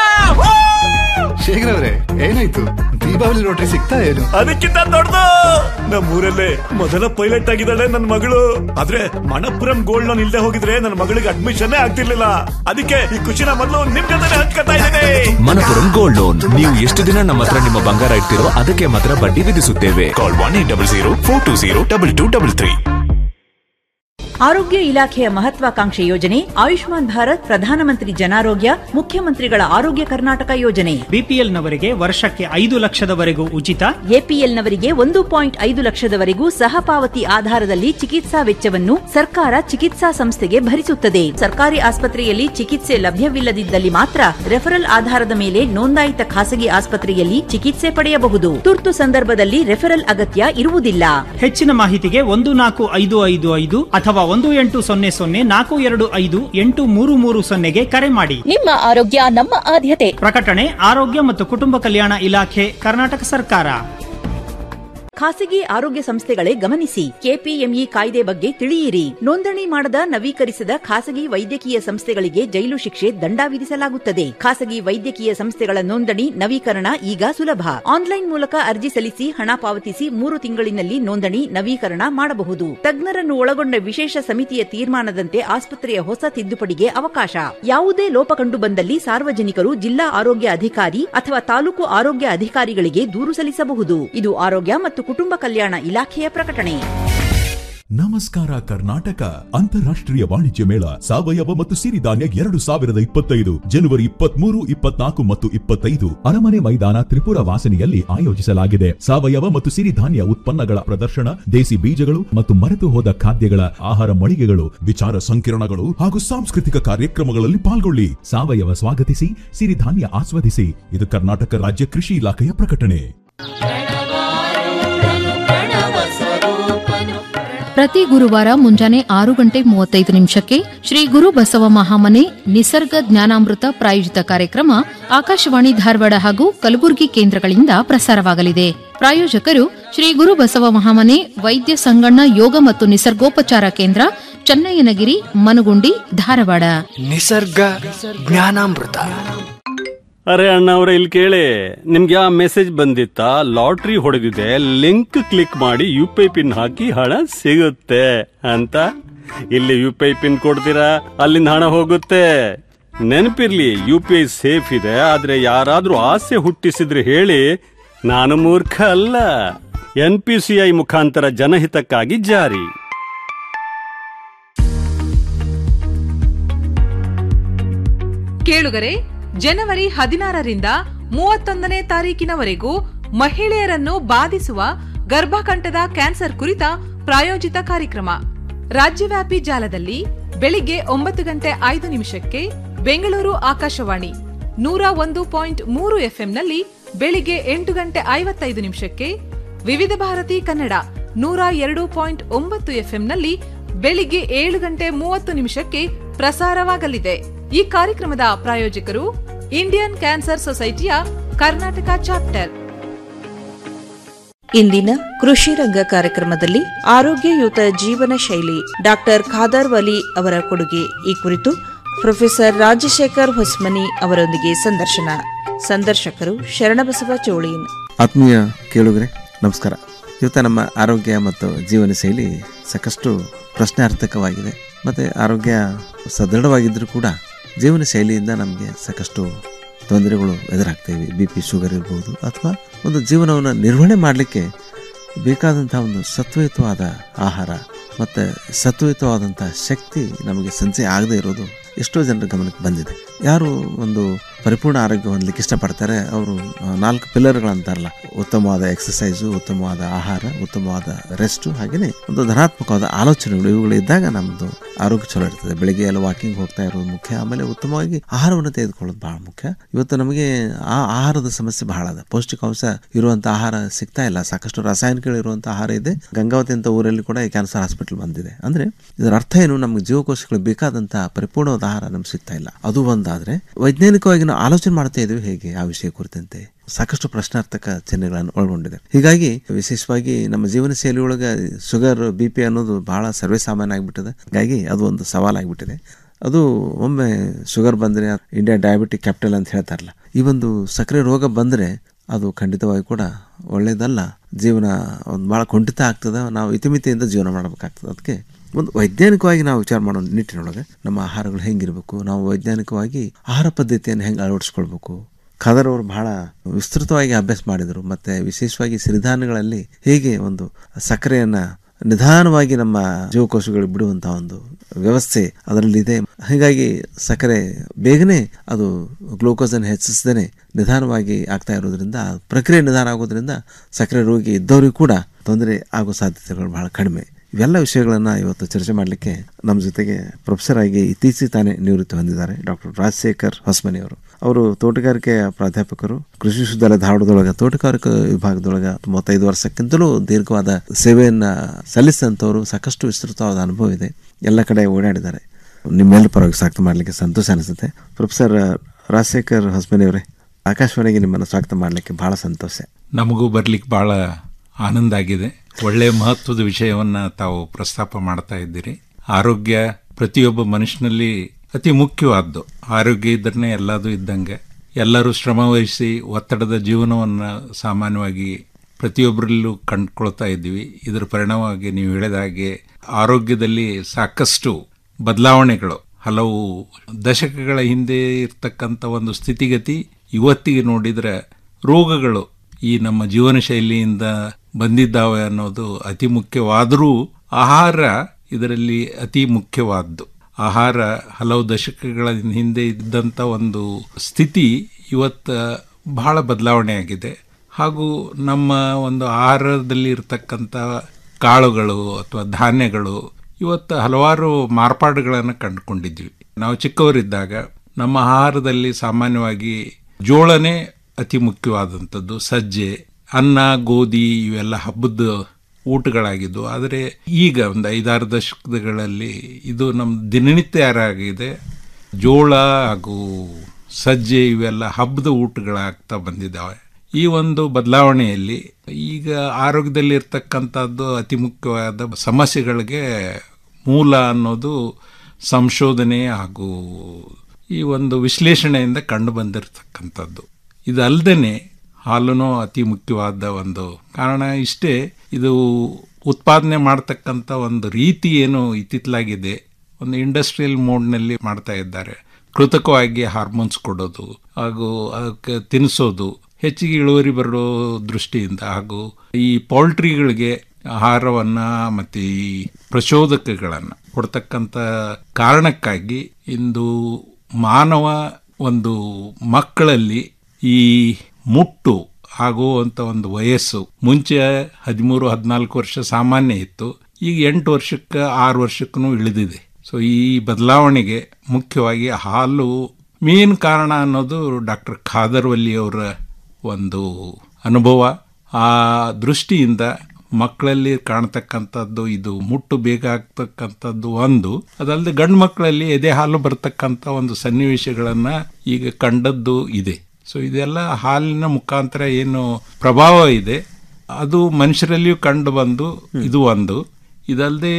ಶೇಖರ್ ಅವರೇ ಏನಾಯ್ತು ದೀಪಾವಳಿ ಲಾಟ್ರಿ ಸಿಗ್ತಾ ಏನು ಅದಕ್ಕಿಂತ ದೊಡ್ಡದು ನಮ್ಮೂರಲ್ಲೇ ಮೊದಲ ಪೈಲಟ್ ಆಗಿದ್ದಾಳೆ ನನ್ನ ಮಗಳು ಆದ್ರೆ ಮಣಪುರಂ ಗೋಲ್ಡ್ ಲೋನ್ ಇಲ್ದೆ ಹೋಗಿದ್ರೆ ನನ್ನ ಮಗಳಿಗೆ ಅಡ್ಮಿಷನ್ ಆಗ್ತಿರ್ಲಿಲ್ಲ ಅದಕ್ಕೆ ಈ ಖುಷಿನ ಮೊದಲು ನಿಮ್ ಜೊತೆ ಹಂಚ್ಕೊತಾ ಇದ್ದೇನೆ ಮನಪುರಂ ಗೋಲ್ಡ್ ಲೋನ್ ನೀವು ಎಷ್ಟು ದಿನ ನಮ್ಮ ಹತ್ರ ನಿಮ್ಮ ಬಂಗಾರ ಇಡ್ತಿರೋ ಅದಕ್ಕೆ ಮಾತ್ರ ಬಡ್ಡಿ ವಿಧಿಸುತ್ತೇವೆ call one eight double zero four two zero double two double three ಆರೋಗ್ಯ ಇಲಾಖೆಯ ಮಹತ್ವಾಕಾಂಕ್ಷೆ ಯೋಜನೆ ಆಯುಷ್ಮಾನ್ ಭಾರತ್ ಪ್ರಧಾನಮಂತ್ರಿ ಜನಾರೋಗ್ಯ ಮುಖ್ಯಮಂತ್ರಿಗಳ ಆರೋಗ್ಯ ಕರ್ನಾಟಕ ಯೋಜನೆ ಬಿಪಿಎಲ್ನವರಿಗೆ ವರ್ಷಕ್ಕೆ ಐದು ಲಕ್ಷದವರೆಗೂ ಉಚಿತ ಎಪಿಎಲ್ನವರಿಗೆ ಒಂದು ಪಾಯಿಂಟ್ ಐದು ಲಕ್ಷದವರೆಗೂ ಸಹಪಾವತಿ ಆಧಾರದಲ್ಲಿ ಚಿಕಿತ್ಸಾ ವೆಚ್ಚವನ್ನು ಸರ್ಕಾರ ಚಿಕಿತ್ಸಾ ಸಂಸ್ಥೆಗೆ ಭರಿಸುತ್ತದೆ ಸರ್ಕಾರಿ ಆಸ್ಪತ್ರೆಯಲ್ಲಿ ಚಿಕಿತ್ಸೆ ಲಭ್ಯವಿಲ್ಲದಿದ್ದಲ್ಲಿ ಮಾತ್ರ ರೆಫರಲ್ ಆಧಾರದ ಮೇಲೆ ನೋಂದಾಯಿತ ಖಾಸಗಿ ಆಸ್ಪತ್ರೆಯಲ್ಲಿ ಚಿಕಿತ್ಸೆ ಪಡೆಯಬಹುದು ತುರ್ತು ಸಂದರ್ಭದಲ್ಲಿ ರೆಫರಲ್ ಅಗತ್ಯ ಇರುವುದಿಲ್ಲ ಹೆಚ್ಚಿನ ಮಾಹಿತಿಗೆ ಒಂದು ನಾಲ್ಕು ಐದು ಐದು ಐದು ಅಥವಾ ಒಂದು ಎಂಟು ಸೊನ್ನೆ ಸೊನ್ನೆ ನಾಲ್ಕು ಎರಡು ಐದು ಎಂಟು ಮೂರು ಮೂರು ಸೊನ್ನೆಗೆ ಕರೆ ಮಾಡಿ ನಿಮ್ಮ ಆರೋಗ್ಯ ನಮ್ಮ ಆದ್ಯತೆ ಪ್ರಕಟಣೆ ಆರೋಗ್ಯ ಮತ್ತು ಕುಟುಂಬ ಕಲ್ಯಾಣ ಇಲಾಖೆ ಕರ್ನಾಟಕ ಸರ್ಕಾರ ಖಾಸಗಿ ಆರೋಗ್ಯ ಸಂಸ್ಥೆಗಳೇ ಗಮನಿಸಿ ಕೆಪಿಎಂಇ ಕಾಯ್ದೆ ಬಗ್ಗೆ ತಿಳಿಯಿರಿ ನೋಂದಣಿ ಮಾಡದ ನವೀಕರಿಸದ ಖಾಸಗಿ ವೈದ್ಯಕೀಯ ಸಂಸ್ಥೆಗಳಿಗೆ ಜೈಲು ಶಿಕ್ಷೆ ದಂಡ ವಿಧಿಸಲಾಗುತ್ತದೆ ಖಾಸಗಿ ವೈದ್ಯಕೀಯ ಸಂಸ್ಥೆಗಳ ನೋಂದಣಿ ನವೀಕರಣ ಈಗ ಸುಲಭ ಆನ್ಲೈನ್ ಮೂಲಕ ಅರ್ಜಿ ಸಲ್ಲಿಸಿ ಹಣ ಪಾವತಿಸಿ ಮೂರು ತಿಂಗಳಿನಲ್ಲಿ ನೋಂದಣಿ ನವೀಕರಣ ಮಾಡಬಹುದು ತಜ್ಞರನ್ನು ಒಳಗೊಂಡ ವಿಶೇಷ ಸಮಿತಿಯ ತೀರ್ಮಾನದಂತೆ ಆಸ್ಪತ್ರೆಯ ಹೊಸ ತಿದ್ದುಪಡಿಗೆ ಅವಕಾಶ ಯಾವುದೇ ಲೋಪ ಕಂಡು ಬಂದಲ್ಲಿ ಸಾರ್ವಜನಿಕರು ಜಿಲ್ಲಾ ಆರೋಗ್ಯ ಅಧಿಕಾರಿ ಅಥವಾ ತಾಲೂಕು ಆರೋಗ್ಯ ಅಧಿಕಾರಿಗಳಿಗೆ ದೂರು ಸಲ್ಲಿಸಬಹುದು ಇದು ಆರೋಗ್ಯ ಮತ್ತು ಕುಟುಂಬ ಕಲ್ಯಾಣ ಇಲಾಖೆಯ ಪ್ರಕಟಣೆ ನಮಸ್ಕಾರ ಕರ್ನಾಟಕ ಅಂತಾರಾಷ್ಟ್ರೀಯ ವಾಣಿಜ್ಯ ಮೇಳ ಸಾವಯವ ಮತ್ತು ಸಿರಿಧಾನ್ಯ ಎರಡು ಸಾವಿರದ ಇಪ್ಪತ್ತೈದು ಜನವರಿ ಇಪ್ಪತ್ಮೂರು ಇಪ್ಪತ್ನಾಲ್ಕು ಮತ್ತು ಇಪ್ಪತ್ತೈದು ಅರಮನೆ ಮೈದಾನ ತ್ರಿಪುರ ವಾಸನೆಯಲ್ಲಿ ಆಯೋಜಿಸಲಾಗಿದೆ ಸಾವಯವ ಮತ್ತು ಸಿರಿಧಾನ್ಯ ಉತ್ಪನ್ನಗಳ ಪ್ರದರ್ಶನ ದೇಸಿ ಬೀಜಗಳು ಮತ್ತು ಮರೆತು ಹೋದ ಖಾದ್ಯಗಳ ಆಹಾರ ಮಳಿಗೆಗಳು ವಿಚಾರ ಸಂಕಿರಣಗಳು ಹಾಗೂ ಸಾಂಸ್ಕೃತಿಕ ಕಾರ್ಯಕ್ರಮಗಳಲ್ಲಿ ಪಾಲ್ಗೊಳ್ಳಿ ಸಾವಯವ ಸ್ವಾಗತಿಸಿ ಸಿರಿಧಾನ್ಯ ಆಸ್ವಾದಿಸಿ ಇದು ಕರ್ನಾಟಕ ರಾಜ್ಯ ಕೃಷಿ ಇಲಾಖೆಯ ಪ್ರಕಟಣೆ ಪ್ರತಿ ಗುರುವಾರ ಮುಂಜಾನೆ ಆರು ಗಂಟೆ ಮೂವತ್ತೈದು ನಿಮಿಷಕ್ಕೆ ಶ್ರೀ ಗುರು ಬಸವ ಮಹಾಮನೆ ನಿಸರ್ಗ ಜ್ಞಾನಾಮೃತ ಪ್ರಾಯೋಜಿತ ಕಾರ್ಯಕ್ರಮ ಆಕಾಶವಾಣಿ ಧಾರವಾಡ ಹಾಗೂ ಕಲಬುರಗಿ ಕೇಂದ್ರಗಳಿಂದ ಪ್ರಸಾರವಾಗಲಿದೆ ಪ್ರಾಯೋಜಕರು ಶ್ರೀ ಗುರು ಬಸವ ಮಹಾಮನೆ ವೈದ್ಯ ಸಂಗಣ್ಣ ಯೋಗ ಮತ್ತು ನಿಸರ್ಗೋಪಚಾರ ಕೇಂದ್ರ ಚನ್ನಯ್ಯನಗಿರಿ ಮನಗುಂಡಿ ಧಾರವಾಡ ನಿಸರ್ಗ ಜ್ಞಾನಾಮೃತ ಅರೆ ಅಣ್ಣ ಅವ್ರೆ ಇಲ್ಲಿ ಕೇಳಿ ನಿಮ್ಗೆ ಆ ಮೆಸೇಜ್ ಬಂದಿತ್ತಾ ಲಾಟ್ರಿ ಹೊಡೆದಿದೆ ಲಿಂಕ್ ಕ್ಲಿಕ್ ಮಾಡಿ ಯು ಪಿ ಐ ಪಿನ್ ಹಾಕಿ ಹಣ ಸಿಗುತ್ತೆ ಅಂತ ಇಲ್ಲಿ ಯು ಪಿ ಐ ಪಿನ್ ಕೊಡ್ತೀರಾ ಅಲ್ಲಿಂದ ಹಣ ಹೋಗುತ್ತೆ ನೆನಪಿರ್ಲಿ ಯು ಪಿ ಐ ಸೇಫ್ ಇದೆ ಆದ್ರೆ ಯಾರಾದ್ರೂ ಆಸೆ ಹುಟ್ಟಿಸಿದ್ರೆ ಹೇಳಿ ನಾನು ಮೂರ್ಖ ಅಲ್ಲ ಎನ್ ಪಿ ಸಿ ಐ ಮುಖಾಂತರ ಜನಹಿತಕ್ಕಾಗಿ ಜಾರಿ ಕೇಳುಗರೆ ಜನವರಿ ಹದಿನಾರರಿಂದ ಮೂವತ್ತೊಂದನೇ ತಾರೀಕಿನವರೆಗೂ ಮಹಿಳೆಯರನ್ನು ಬಾಧಿಸುವ ಗರ್ಭಕಂಠದ ಕ್ಯಾನ್ಸರ್ ಕುರಿತ ಪ್ರಾಯೋಜಿತ ಕಾರ್ಯಕ್ರಮ ರಾಜ್ಯವ್ಯಾಪಿ ಜಾಲದಲ್ಲಿ ಬೆಳಿಗ್ಗೆ ಒಂಬತ್ತು ಗಂಟೆ ಐದು ನಿಮಿಷಕ್ಕೆ ಬೆಂಗಳೂರು ಆಕಾಶವಾಣಿ ನೂರ ಒಂದು ಪಾಯಿಂಟ್ ಮೂರು ಎಫ್ಎಂನಲ್ಲಿ ಬೆಳಿಗ್ಗೆ ಎಂಟು ಗಂಟೆ ಐವತ್ತೈದು ನಿಮಿಷಕ್ಕೆ ವಿವಿಧ ಭಾರತಿ ಕನ್ನಡ ನೂರ ಎರಡು ಪಾಯಿಂಟ್ ಒಂಬತ್ತು ಎಫ್ಎಂನಲ್ಲಿ ಬೆಳಿಗ್ಗೆ ಏಳು ಗಂಟೆ ಮೂವತ್ತು ನಿಮಿಷಕ್ಕೆ ಪ್ರಸಾರವಾಗಲಿದೆ ಈ ಕಾರ್ಯಕ್ರಮದ ಪ್ರಾಯೋಜಕರು ಇಂಡಿಯನ್ ಕ್ಯಾನ್ಸರ್ ಸೊಸೈಟಿಯ ಕರ್ನಾಟಕ ಚಾಪ್ಟರ್ ಇಂದಿನ ಕೃಷಿ ರಂಗ ಕಾರ್ಯಕ್ರಮದಲ್ಲಿ ಆರೋಗ್ಯಯುತ ಜೀವನ ಶೈಲಿ ಡಾಕ್ಟರ್ ಖಾದರ್ ವಲಿ ಅವರ ಕೊಡುಗೆ ಈ ಕುರಿತು ಪ್ರೊಫೆಸರ್ ರಾಜಶೇಖರ್ ಹೊಸ್ಮನಿ ಅವರೊಂದಿಗೆ ಸಂದರ್ಶನ ಸಂದರ್ಶಕರು ಶರಣಬಸವ ಚೋಳೀನ್ ಆತ್ಮೀಯ ಕೇಳುಗರೆ ನಮಸ್ಕಾರ ಇವತ್ತು ನಮ್ಮ ಆರೋಗ್ಯ ಮತ್ತು ಜೀವನ ಶೈಲಿ ಸಾಕಷ್ಟು ಪ್ರಶ್ನಾರ್ಥಕವಾಗಿದೆ ಮತ್ತು ಆರೋಗ್ಯ ಸದೃಢವಾಗಿದ್ದರೂ ಕೂಡ ಜೀವನ ಶೈಲಿಯಿಂದ ನಮಗೆ ಸಾಕಷ್ಟು ತೊಂದರೆಗಳು ಎದುರಾಗ್ತವೆ ಬಿ ಪಿ ಶುಗರ್ ಇರ್ಬೋದು ಅಥವಾ ಒಂದು ಜೀವನವನ್ನು ನಿರ್ವಹಣೆ ಮಾಡಲಿಕ್ಕೆ ಬೇಕಾದಂಥ ಒಂದು ಸತ್ವಯುತವಾದ ಆಹಾರ ಮತ್ತು ಸತ್ವಯುತವಾದಂಥ ಶಕ್ತಿ ನಮಗೆ ಸಂಚಯ ಆಗದೇ ಇರೋದು ಎಷ್ಟೋ ಜನರ ಗಮನಕ್ಕೆ ಬಂದಿದೆ ಯಾರು ಒಂದು ಪರಿಪೂರ್ಣ ಆರೋಗ್ಯ ಹೊಂದಲಿಕ್ಕೆ ಇಷ್ಟಪಡ್ತಾರೆ ಅವರು ನಾಲ್ಕು ಪಿಲ್ಲರ್ಗಳಂತಾರಲ್ಲ ಉತ್ತಮವಾದ ಎಕ್ಸಸೈಸು ಉತ್ತಮವಾದ ಆಹಾರ ಉತ್ತಮವಾದ ರೆಸ್ಟು ಹಾಗೆಯೇ ಒಂದು ಧನಾತ್ಮಕವಾದ ಆಲೋಚನೆಗಳು ಇವುಗಳು ಇದ್ದಾಗ ನಮ್ಮದು ಆರೋಗ್ಯ ಚಲೋ ಇರ್ತದೆ ಬೆಳಿಗ್ಗೆ ಎಲ್ಲ ವಾಕಿಂಗ್ ಹೋಗ್ತಾ ಇರೋದು ಮುಖ್ಯ ಆಮೇಲೆ ಉತ್ತಮವಾಗಿ ಆಹಾರವನ್ನು ತೆಗೆದುಕೊಳ್ಳೋದು ಬಹಳ ಮುಖ್ಯ ಇವತ್ತು ನಮಗೆ ಆ ಆಹಾರದ ಸಮಸ್ಯೆ ಬಹಳ ಅದ ಪೌಷ್ಟಿಕಾಂಶ ಇರುವಂಥ ಆಹಾರ ಸಿಗ್ತಾ ಇಲ್ಲ ಸಾಕಷ್ಟು ರಾಸಾಯನಿಕಗಳು ಇರುವಂಥ ಆಹಾರ ಇದೆ ಗಂಗಾವತಿ ಅಂತ ಊರಲ್ಲಿ ಕೂಡ ಈ ಕ್ಯಾನ್ಸರ್ ಹಾಸ್ಪಿಟಲ್ ಬಂದಿದೆ ಅಂದರೆ ಇದರ ಅರ್ಥ ಏನು ನಮಗೆ ಜೀವಕೋಶಗಳು ಬೇಕಾದಂಥ ಪರಿಪೂರ್ಣವಾದ ಆಹಾರ ನಮ್ಗೆ ಸಿಗ್ತಾ ಇಲ್ಲ ಅದು ಒಂದಾದರೆ ವೈಜ್ಞಾನಿಕವಾಗಿ ನಾವು ಆಲೋಚನೆ ಮಾಡ್ತಾ ಇದ್ದೀವಿ ಹೇಗೆ ಆ ವಿಷಯ ಕುರಿತಂತೆ ಸಾಕಷ್ಟು ಪ್ರಶ್ನಾರ್ಥಕ ಚಿಹ್ನೆಗಳನ್ನು ಒಳಗೊಂಡಿದೆ ಹೀಗಾಗಿ ವಿಶೇಷವಾಗಿ ನಮ್ಮ ಜೀವನ ಶೈಲಿ ಒಳಗೆ ಶುಗರ್ ಬಿ ಪಿ ಅನ್ನೋದು ಬಹಳ ಸರ್ವೇ ಸಾಮಾನ್ಯ ಆಗಿಬಿಟ್ಟಿದೆ ಹಾಗಾಗಿ ಅದು ಒಂದು ಸವಾಲಾಗಿಬಿಟ್ಟಿದೆ ಅದು ಒಮ್ಮೆ ಶುಗರ್ ಬಂದರೆ ಇಂಡಿಯಾ ಡಯಾಬಿಟಿಕ್ ಕ್ಯಾಪಿಟಲ್ ಅಂತ ಹೇಳ್ತಾರಲ್ಲ ಈ ಒಂದು ಸಕ್ಕರೆ ರೋಗ ಬಂದರೆ ಅದು ಖಂಡಿತವಾಗಿ ಕೂಡ ಒಳ್ಳೆಯದಲ್ಲ ಜೀವನ ಒಂದು ಭಾಳ ಕುಂಠಿತ ಆಗ್ತದೆ ನಾವು ಇತಿಮಿತಿಯಿಂದ ಜೀವನ ಮಾಡಬೇಕಾಗ್ತದೆ ಅದಕ್ಕೆ ಒಂದು ವೈಜ್ಞಾನಿಕವಾಗಿ ನಾವು ವಿಚಾರ ಮಾಡೋ ನಿಟ್ಟಿನೊಳಗೆ ನಮ್ಮ ಆಹಾರಗಳು ಹೆಂಗಿರಬೇಕು ನಾವು ವೈಜ್ಞಾನಿಕವಾಗಿ ಆಹಾರ ಪದ್ಧತಿಯನ್ನು ಹೆಂಗೆ ಅಳವಡಿಸ್ಕೊಳ್ಬೇಕು ಖದರ್ ಅವರು ಬಹಳ ವಿಸ್ತೃತವಾಗಿ ಅಭ್ಯಾಸ ಮಾಡಿದರು ಮತ್ತು ವಿಶೇಷವಾಗಿ ಸಿರಿಧಾನ್ಯಗಳಲ್ಲಿ ಹೇಗೆ ಒಂದು ಸಕ್ಕರೆಯನ್ನು ನಿಧಾನವಾಗಿ ನಮ್ಮ ಜೀವಕೋಶಗಳಿಗೆ ಬಿಡುವಂಥ ಒಂದು ವ್ಯವಸ್ಥೆ ಅದರಲ್ಲಿದೆ ಹೀಗಾಗಿ ಸಕ್ಕರೆ ಬೇಗನೆ ಅದು ಗ್ಲೂಕೋಸನ್ನು ಹೆಚ್ಚಿಸದೇ ನಿಧಾನವಾಗಿ ಆಗ್ತಾ ಇರೋದ್ರಿಂದ ಆ ಪ್ರಕ್ರಿಯೆ ನಿಧಾನ ಆಗೋದ್ರಿಂದ ಸಕ್ಕರೆ ರೋಗಿ ಇದ್ದವರಿಗೂ ಕೂಡ ತೊಂದರೆ ಆಗೋ ಸಾಧ್ಯತೆಗಳು ಬಹಳ ಕಡಿಮೆ ಇವೆಲ್ಲ ವಿಷಯಗಳನ್ನು ಇವತ್ತು ಚರ್ಚೆ ಮಾಡಲಿಕ್ಕೆ ನಮ್ಮ ಜೊತೆಗೆ ಪ್ರೊಫೆಸರ್ ಆಗಿ ಇತ್ತೀಚೆಗೆ ತಾನೇ ನಿವೃತ್ತಿ ಹೊಂದಿದ್ದಾರೆ ಡಾಕ್ಟರ್ ರಾಜಶೇಖರ್ ಹೊಸ್ಮನಿ ಅವರು ಅವರು ತೋಟಗಾರಿಕೆಯ ಪ್ರಾಧ್ಯಾಪಕರು ಕೃಷಿ ವಿಶ್ವವಿದ್ಯಾಲಯ ಧಾರವಾಡದೊಳಗೆ ತೋಟಗಾರಿಕಾ ವಿಭಾಗದೊಳಗೆ ಮೂವತ್ತೈದು ವರ್ಷಕ್ಕಿಂತಲೂ ದೀರ್ಘವಾದ ಸೇವೆಯನ್ನು ಸಲ್ಲಿಸಿದಂಥವರು ಸಾಕಷ್ಟು ವಿಸ್ತೃತವಾದ ಅನುಭವ ಇದೆ ಎಲ್ಲ ಕಡೆ ಓಡಾಡಿದ್ದಾರೆ ನಿಮ್ಮೆಲ್ಲ ಪರವಾಗಿ ಸ್ವಾಗತ ಮಾಡಲಿಕ್ಕೆ ಸಂತೋಷ ಅನಿಸುತ್ತೆ ಪ್ರೊಫೆಸರ್ ರಾಜಶೇಖರ್ ಹೊಸ್ಮನಿ ಅವರೇ ಆಕಾಶವಾಣಿಗೆ ನಿಮ್ಮನ್ನು ಸ್ವಾಗತ ಮಾಡಲಿಕ್ಕೆ ಬಹಳ ಸಂತೋಷ ನಮಗೂ ಬರ್ಲಿಕ್ಕೆ ಬಹಳ ಆನಂದ ಆಗಿದೆ ಒಳ್ಳೆಯ ಮಹತ್ವದ ವಿಷಯವನ್ನ ತಾವು ಪ್ರಸ್ತಾಪ ಮಾಡ್ತಾ ಇದ್ದೀರಿ ಆರೋಗ್ಯ ಪ್ರತಿಯೊಬ್ಬ ಮನುಷ್ಯನಲ್ಲಿ ಅತಿ ಮುಖ್ಯವಾದ್ದು ಆರೋಗ್ಯ ಇದ್ದರೆ ಎಲ್ಲದೂ ಇದ್ದಂಗೆ ಎಲ್ಲರೂ ಶ್ರಮವಹಿಸಿ ಒತ್ತಡದ ಜೀವನವನ್ನು ಸಾಮಾನ್ಯವಾಗಿ ಪ್ರತಿಯೊಬ್ಬರಲ್ಲೂ ಕಂಡುಕೊಳ್ತಾ ಇದ್ದೀವಿ ಇದರ ಪರಿಣಾಮವಾಗಿ ನೀವು ಹೇಳಿದ ಹಾಗೆ ಆರೋಗ್ಯದಲ್ಲಿ ಸಾಕಷ್ಟು ಬದಲಾವಣೆಗಳು ಹಲವು ದಶಕಗಳ ಹಿಂದೆ ಇರ್ತಕ್ಕಂಥ ಒಂದು ಸ್ಥಿತಿಗತಿ ಇವತ್ತಿಗೆ ನೋಡಿದರೆ ರೋಗಗಳು ಈ ನಮ್ಮ ಜೀವನ ಶೈಲಿಯಿಂದ ಬಂದಿದ್ದಾವೆ ಅನ್ನೋದು ಅತಿ ಮುಖ್ಯವಾದರೂ ಆಹಾರ ಇದರಲ್ಲಿ ಅತಿ ಮುಖ್ಯವಾದ್ದು ಆಹಾರ ಹಲವು ದಶಕಗಳ ಹಿಂದೆ ಇದ್ದಂಥ ಒಂದು ಸ್ಥಿತಿ ಇವತ್ತು ಬಹಳ ಬದಲಾವಣೆ ಆಗಿದೆ ಹಾಗೂ ನಮ್ಮ ಒಂದು ಆಹಾರದಲ್ಲಿ ಇರತಕ್ಕಂಥ ಕಾಳುಗಳು ಅಥವಾ ಧಾನ್ಯಗಳು ಇವತ್ತು ಹಲವಾರು ಮಾರ್ಪಾಡುಗಳನ್ನು ಕಂಡುಕೊಂಡಿದ್ವಿ ನಾವು ಚಿಕ್ಕವರಿದ್ದಾಗ ನಮ್ಮ ಆಹಾರದಲ್ಲಿ ಸಾಮಾನ್ಯವಾಗಿ ಜೋಳನೇ ಅತಿ ಮುಖ್ಯವಾದಂಥದ್ದು ಸಜ್ಜೆ ಅನ್ನ ಗೋಧಿ ಇವೆಲ್ಲ ಹಬ್ಬದ ಊಟಗಳಾಗಿದ್ದು ಆದರೆ ಈಗ ಒಂದು ಐದಾರು ದಶಕಗಳಲ್ಲಿ ಇದು ನಮ್ಮ ದಿನನಿತ್ಯ ಆಗಿದೆ ಜೋಳ ಹಾಗೂ ಸಜ್ಜೆ ಇವೆಲ್ಲ ಹಬ್ಬದ ಊಟಗಳಾಗ್ತಾ ಬಂದಿದ್ದಾವೆ ಈ ಒಂದು ಬದಲಾವಣೆಯಲ್ಲಿ ಈಗ ಆರೋಗ್ಯದಲ್ಲಿ ಇರ್ತಕ್ಕಂಥದ್ದು ಅತಿ ಮುಖ್ಯವಾದ ಸಮಸ್ಯೆಗಳಿಗೆ ಮೂಲ ಅನ್ನೋದು ಸಂಶೋಧನೆ ಹಾಗೂ ಈ ಒಂದು ವಿಶ್ಲೇಷಣೆಯಿಂದ ಕಂಡು ಬಂದಿರತಕ್ಕಂಥದ್ದು ಇದಲ್ಲದೆ ಹಾಲೂ ಅತಿ ಮುಖ್ಯವಾದ ಒಂದು ಕಾರಣ ಇಷ್ಟೇ ಇದು ಉತ್ಪಾದನೆ ಮಾಡ್ತಕ್ಕಂಥ ಒಂದು ರೀತಿ ಏನು ಇತ್ತಿತ್ತಲಾಗಿದೆ ಒಂದು ಇಂಡಸ್ಟ್ರಿಯಲ್ ಮೋಡ್ನಲ್ಲಿ ಮಾಡ್ತಾ ಇದ್ದಾರೆ ಕೃತಕವಾಗಿ ಹಾರ್ಮೋನ್ಸ್ ಕೊಡೋದು ಹಾಗೂ ಅದಕ್ಕೆ ತಿನ್ನಿಸೋದು ಹೆಚ್ಚಿಗೆ ಇಳುವರಿ ಬರೋ ದೃಷ್ಟಿಯಿಂದ ಹಾಗೂ ಈ ಪೌಲ್ಟ್ರಿಗಳಿಗೆ ಆಹಾರವನ್ನ ಮತ್ತೆ ಈ ಪ್ರಚೋದಕಗಳನ್ನು ಕೊಡ್ತಕ್ಕಂಥ ಕಾರಣಕ್ಕಾಗಿ ಇಂದು ಮಾನವ ಒಂದು ಮಕ್ಕಳಲ್ಲಿ ಈ ಮುಟ್ಟು ಆಗುವಂತ ಒಂದು ವಯಸ್ಸು ಮುಂಚೆ ಹದಿಮೂರು ಹದಿನಾಲ್ಕು ವರ್ಷ ಸಾಮಾನ್ಯ ಇತ್ತು ಈಗ ಎಂಟು ವರ್ಷಕ್ಕೆ ಆರು ವರ್ಷಕ್ಕೂ ಇಳಿದಿದೆ ಸೊ ಈ ಬದಲಾವಣೆಗೆ ಮುಖ್ಯವಾಗಿ ಹಾಲು ಮೇನ್ ಕಾರಣ ಅನ್ನೋದು ಡಾಕ್ಟರ್ ಖಾದರ್ ವಲ್ಲಿ ಅವರ ಒಂದು ಅನುಭವ ಆ ದೃಷ್ಟಿಯಿಂದ ಮಕ್ಕಳಲ್ಲಿ ಕಾಣ್ತಕ್ಕಂಥದ್ದು ಇದು ಮುಟ್ಟು ಬೇಗ ಆಗ್ತಕ್ಕಂಥದ್ದು ಒಂದು ಅದಲ್ಲದೆ ಗಂಡು ಮಕ್ಕಳಲ್ಲಿ ಎದೆ ಹಾಲು ಬರ್ತಕ್ಕಂಥ ಒಂದು ಸನ್ನಿವೇಶಗಳನ್ನ ಈಗ ಕಂಡದ್ದು ಇದೆ ಸೊ ಇದೆಲ್ಲ ಹಾಲಿನ ಮುಖಾಂತರ ಏನು ಪ್ರಭಾವ ಇದೆ ಅದು ಮನುಷ್ಯರಲ್ಲಿಯೂ ಕಂಡು ಬಂದು ಇದು ಒಂದು ಇದಲ್ಲದೆ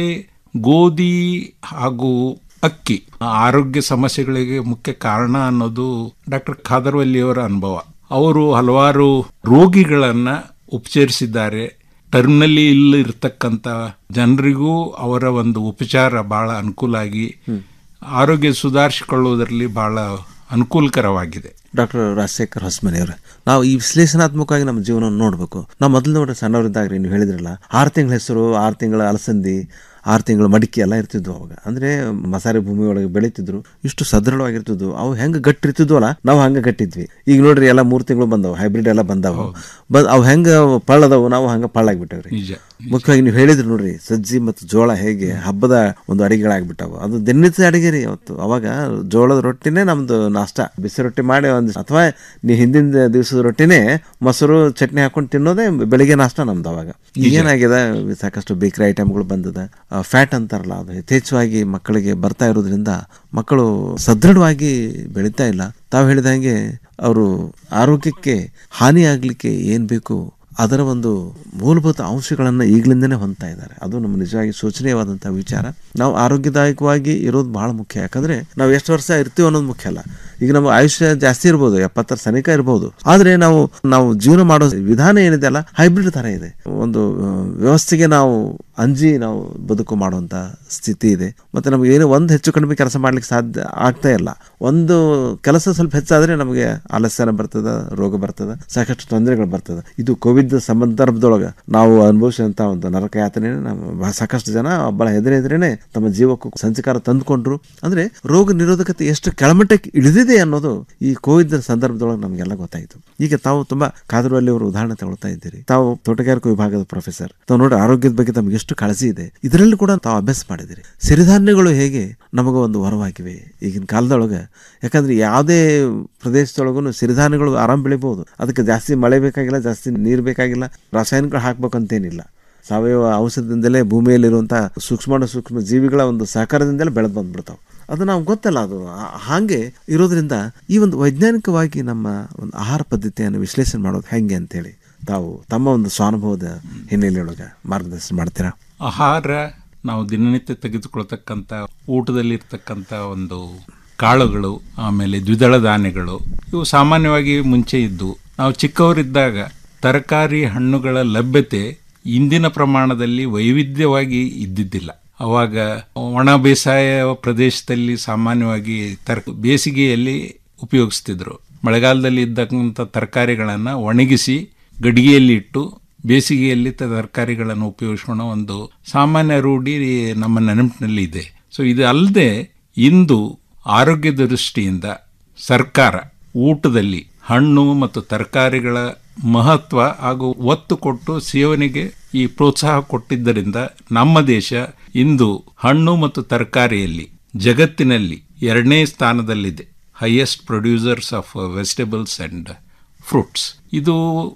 ಗೋಧಿ ಹಾಗೂ ಅಕ್ಕಿ ಆರೋಗ್ಯ ಸಮಸ್ಯೆಗಳಿಗೆ ಮುಖ್ಯ ಕಾರಣ ಅನ್ನೋದು ಡಾಕ್ಟರ್ ಖಾದರ್ವಲ್ಲಿಯವರ ಅನುಭವ ಅವರು ಹಲವಾರು ರೋಗಿಗಳನ್ನ ಉಪಚರಿಸಿದ್ದಾರೆ ಟರ್ಮ್ನಲ್ಲಿ ಇಲ್ಲಿ ಇರ್ತಕ್ಕಂಥ ಜನರಿಗೂ ಅವರ ಒಂದು ಉಪಚಾರ ಬಹಳ ಅನುಕೂಲ ಆಗಿ ಆರೋಗ್ಯ ಸುಧಾರಿಸಿಕೊಳ್ಳುವುದರಲ್ಲಿ ಬಹಳ ಅನುಕೂಲಕರವಾಗಿದೆ ಡಾಕ್ಟರ್ ರಾಜಶೇಖರ್ ಹೊಸಮನಿ ಅವರೇ ನಾವು ಈ ವಿಶ್ಲೇಷಣಾತ್ಮಕವಾಗಿ ನಮ್ಮ ಜೀವನವನ್ನು ನೋಡಬೇಕು ನಾವು ಮೊದಲು ನೋಡಿ ಸಣ್ಣವರಿದ್ದಾಗ ನೀವು ಹೇಳಿದ್ರಲ್ಲ ಆರು ತಿಂಗಳ ಹೆಸರು ಆರು ತಿಂಗಳ ಅಲಸಂದಿ ಆರು ತಿಂಗಳು ಮಡಿಕೆ ಎಲ್ಲ ಇರ್ತಿದ್ವು ಅವಾಗ ಅಂದ್ರೆ ಮಸಾರೆ ಭೂಮಿ ಒಳಗೆ ಬೆಳೀತಿದ್ರು ಇಷ್ಟು ಸದೃಢವಾಗಿರ್ತಿದ್ವು ಅವು ಹೆಂಗೆ ಗಟ್ಟಿ ಇರ್ತಿದ್ವಲ್ಲ ನಾವು ಹಂಗೆ ಗಟ್ಟಿದ್ವಿ ಈಗ ನೋಡ್ರಿ ಎಲ್ಲ ಮೂರು ತಿಂಗಳು ಬಂದವು ಹೈಬ್ರಿಡ್ ಎಲ್ಲ ಬಂದವು ಬಂದ್ ಅವು ಹೆಂಗೆ ಪಳ್ಳದವು ನಾವು ಹಂಗೆ ಪಳ್ಳಾಗ್ಬಿಟ್ಟವ್ರಿ ನಿಜ ಮುಖ್ಯವಾಗಿ ನೀವು ಹೇಳಿದ್ರಿ ನೋಡ್ರಿ ಸಜ್ಜಿ ಮತ್ತು ಜೋಳ ಹೇಗೆ ಹಬ್ಬದ ಒಂದು ಅಡಿಗೆಗಳಾಗ್ಬಿಟ್ಟವು ಅದು ದಿನನಿತ್ಯ ಅಡಿಗೆ ರೀ ಅವತ್ತು ಅವಾಗ ಜೋಳದ ರೊಟ್ಟಿನೇ ನಮ್ದು ನಾಷ್ಟ ಬಿಸಿ ರೊಟ್ಟಿ ಮಾಡಿ ಒಂದು ಅಥವಾ ನೀವು ಹಿಂದಿನ ದಿವಸದ ರೊಟ್ಟಿನೇ ಮೊಸರು ಚಟ್ನಿ ಹಾಕೊಂಡು ತಿನ್ನೋದೇ ಬೆಳಿಗ್ಗೆ ನಾಷ್ಟ ನಮ್ದು ಅವಾಗ ಈಗೇನಾಗಿದೆ ಸಾಕಷ್ಟು ಬೇಕರಿ ಐಟಮ್ಗಳು ಬಂದಿದೆ ಫ್ಯಾಟ್ ಅಂತಾರಲ್ಲ ಅದು ಯಥೇಚ್ಛವಾಗಿ ಮಕ್ಕಳಿಗೆ ಬರ್ತಾ ಇರೋದ್ರಿಂದ ಮಕ್ಕಳು ಸದೃಢವಾಗಿ ಬೆಳೀತಾ ಇಲ್ಲ ತಾವು ಹೇಳಿದ ಹಾಗೆ ಅವರು ಆರೋಗ್ಯಕ್ಕೆ ಹಾನಿ ಆಗ್ಲಿಕ್ಕೆ ಏನ್ ಬೇಕು ಅದರ ಒಂದು ಮೂಲಭೂತ ಅಂಶಗಳನ್ನು ಈಗಲಿಂದನೇ ಹೊಂದ್ತಾ ಇದ್ದಾರೆ ಅದು ನಮ್ಮ ನಿಜವಾಗಿ ಶೋಚನೀಯವಾದಂಥ ವಿಚಾರ ನಾವು ಆರೋಗ್ಯದಾಯಕವಾಗಿ ಇರೋದು ಬಹಳ ಮುಖ್ಯ ಯಾಕಂದ್ರೆ ನಾವು ಎಷ್ಟು ವರ್ಷ ಇರ್ತೀವಿ ಅನ್ನೋದು ಮುಖ್ಯ ಅಲ್ಲ ಈಗ ನಮ್ಮ ಆಯುಷ್ಯ ಜಾಸ್ತಿ ಇರ್ಬೋದು ಎಪ್ಪತ್ತರ ಸನಿಕ ಇರ್ಬೋದು ಆದ್ರೆ ನಾವು ನಾವು ಜೀವನ ಮಾಡೋ ವಿಧಾನ ಏನಿದೆ ಅಲ್ಲ ಹೈಬ್ರಿಡ್ ತರ ಇದೆ ಒಂದು ಆ, ವ್ಯವಸ್ಥೆಗೆ ನಾವು ಅಂಜಿ ನಾವು ಬದುಕು ಮಾಡುವಂತ ಸ್ಥಿತಿ ಇದೆ ಮತ್ತೆ ನಮಗೆ ಏನು ಒಂದು ಹೆಚ್ಚು ಕಡಿಮೆ ಕೆಲಸ ಮಾಡ್ಲಿಕ್ಕೆ ಸಾಧ್ಯ ಆಗ್ತಾ ಇಲ್ಲ ಒಂದು ಕೆಲಸ ಸ್ವಲ್ಪ ಹೆಚ್ಚಾದ್ರೆ ನಮಗೆ ಆಲಸ್ಯನ ಬರ್ತದ ರೋಗ ಬರ್ತದ ಸಾಕಷ್ಟು ತೊಂದರೆಗಳು ಬರ್ತದ ಇದು ಕೋವಿಡ್ ಸಂದರ್ಭದೊಳಗೆ ನಾವು ಅನುಭವಿಸಿದಂತ ಒಂದು ನರಕ ಯಾತನೆ ನಮ್ಮ ಸಾಕಷ್ಟು ಜನ ಒಬ್ಬಳ ಹೆದರಿ ಹೆದರೇನೆ ತಮ್ಮ ಜೀವಕ್ಕೂ ಸಂಚಕಾರ ತಂದುಕೊಂಡ್ರು ಅಂದ್ರೆ ರೋಗ ನಿರೋಧಕತೆ ಎಷ್ಟು ಕೆಳಮಟ್ಟಕ್ಕೆ ಇಳಿದಿದೆ ಅನ್ನೋದು ಈ ಕೋವಿಡ್ ಸಂದರ್ಭದೊಳಗೆ ನಮಗೆಲ್ಲ ಗೊತ್ತಾಯಿತು ಈಗ ತಾವು ತುಂಬಾ ಕಾದರುವಲ್ಲಿ ಅವರು ಉದಾಹರಣೆ ತಗೊಳ್ತಾ ಇದ್ದೀರಿ ತಾವು ತೋಟಗಾರಿಕಾ ವಿಭಾಗದ ಪ್ರೊಫೆಸರ್ ತಾವು ನೋಡಿ ಆರೋಗ್ಯದ ಬಗ್ಗೆ ತಮಗೆ ಎಷ್ಟು ಕಾಳಜಿ ಇದೆ ಇದರಲ್ಲಿ ಕೂಡ ತಾವು ಅಭ್ಯಾಸ ಮಾಡಿದಿರಿ ಸಿರಿಧಾನ್ಯಗಳು ಹೇಗೆ ನಮಗೆ ಒಂದು ವರವಾಗಿವೆ ಈಗಿನ ಕಾಲದೊಳಗೆ ಯಾಕಂದ್ರೆ ಯಾವುದೇ ಪ್ರದೇಶದೊಳಗೂ ಸಿರಿಧಾನ್ಯಗಳು ಆರಾಮ್ ಬೆಳಿಬಹುದು ಅದಕ್ಕೆ ಜಾಸ್ತಿ ಮಳೆ ಬೇಕಾಗಿಲ್ಲ ಜಾಸ್ತಿ ನೀರು ಬೇಕಾಗಿಲ್ಲ ರಾಸಾಯನಿಕಗಳು ಹಾಕ್ಬೇಕಂತೇನಿಲ್ಲ ಸಾವಯವ ಔಷಧದಿಂದಲೇ ಭೂಮಿಯಲ್ಲಿರುವಂತಹ ಸೂಕ್ಷ್ಮ ಸೂಕ್ಷ್ಮ ಜೀವಿಗಳ ಒಂದು ಸಹಕಾರದಿಂದಲೇ ಬೆಳೆದು ಬಂದ್ಬಿಡ್ತಾವೆ ಅದು ನಾವು ಗೊತ್ತಲ್ಲ ಅದು ಆ- ಹಾಗೆ ಇರೋದ್ರಿಂದ ಈ ಒಂದು ವೈಜ್ಞಾನಿಕವಾಗಿ ನಮ್ಮ ಒಂದು ಆಹಾರ ಪದ್ಧತಿಯನ್ನು ವಿಶ್ಲೇಷಣೆ ಮಾಡೋದು ಹೆಂಗೆ ಅಂತೇಳಿ ತಾವು ತಮ್ಮ ಒಂದು ಸ್ವಾನುಭವದ ಹಿನ್ನೆಲೆಯೊಳಗೆ ಮಾರ್ಗದರ್ಶನ ಮಾಡ್ತೀರಾ ಆಹಾರ ನಾವು ದಿನನಿತ್ಯ ತೆಗೆದುಕೊಳ್ತಕ್ಕಂಥ ಊಟದಲ್ಲಿ ಇರ್ತಕ್ಕಂಥ ಒಂದು ಕಾಳುಗಳು ಆಮೇಲೆ ದ್ವಿದಳ ಧಾನ್ಯಗಳು ಇವು ಸಾಮಾನ್ಯವಾಗಿ ಮುಂಚೆ ಇದ್ದು ನಾವು ಚಿಕ್ಕವರಿದ್ದಾಗ ತರಕಾರಿ ಹಣ್ಣುಗಳ ಲಭ್ಯತೆ ಇಂದಿನ ಪ್ರಮಾಣದಲ್ಲಿ ವೈವಿಧ್ಯವಾಗಿ ಇದ್ದಿದ್ದಿಲ್ಲ ಅವಾಗ ಒಣ ಬೇಸಾಯ ಪ್ರದೇಶದಲ್ಲಿ ಸಾಮಾನ್ಯವಾಗಿ ತರ್ ಬೇಸಿಗೆಯಲ್ಲಿ ಉಪಯೋಗಿಸ್ತಿದ್ರು ಮಳೆಗಾಲದಲ್ಲಿ ಇದ್ದಕ್ಕಂಥ ತರಕಾರಿಗಳನ್ನು ಒಣಗಿಸಿ ಗಡಿಗೆಯಲ್ಲಿ ಇಟ್ಟು ಬೇಸಿಗೆಯಲ್ಲಿ ತ- ತರಕಾರಿಗಳನ್ನು ಉಪಯೋಗಿಸೋಣ ಒಂದು ಸಾಮಾನ್ಯ ರೂಢಿ ನಮ್ಮ ನೆನಪಿನಲ್ಲಿ ಇದೆ ಸೊ ಇದು ಅಲ್ಲದೆ ಇಂದು ಆರೋಗ್ಯದ ದೃಷ್ಟಿಯಿಂದ ಸರ್ಕಾರ ಊಟದಲ್ಲಿ ಹಣ್ಣು ಮತ್ತು ತರಕಾರಿಗಳ ಮಹತ್ವ ಹಾಗೂ ಒತ್ತು ಕೊಟ್ಟು ಸೇವನೆಗೆ ಈ ಪ್ರೋತ್ಸಾಹ ಕೊಟ್ಟಿದ್ದರಿಂದ ನಮ್ಮ ದೇಶ ಇಂದು ಹಣ್ಣು ಮತ್ತು ತರಕಾರಿಯಲ್ಲಿ ಜಗತ್ತಿನಲ್ಲಿ ಎರಡನೇ ಸ್ಥಾನದಲ್ಲಿದೆ highest producers of vegetables and fruits ಇದು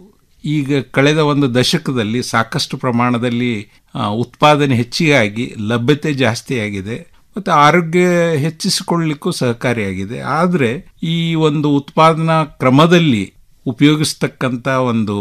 ಈಗ ಕಳೆದ ಒಂದು ದಶಕದಲ್ಲಿ ಸಾಕಷ್ಟು ಪ್ರಮಾಣದಲ್ಲಿ ಆ, ಉತ್ಪಾದನೆ ಹೆಚ್ಚಿಗೆ ಆಗಿ ಲಭ್ಯತೆ ಜಾಸ್ತಿ ಆಗಿದೆ ಮತ್ತು ಆರೋಗ್ಯ ಹೆಚ್ಚಿಸಿಕೊಳ್ಳಲಿಕ್ಕೂ ಸಹಕಾರಿಯಾಗಿದೆ ಆದರೆ ಈ ಒಂದು ಉತ್ಪಾದನಾ ಕ್ರಮದಲ್ಲಿ ಉಪಯೋಗಿಸ್ತಕ್ಕಂಥ ಒಂದು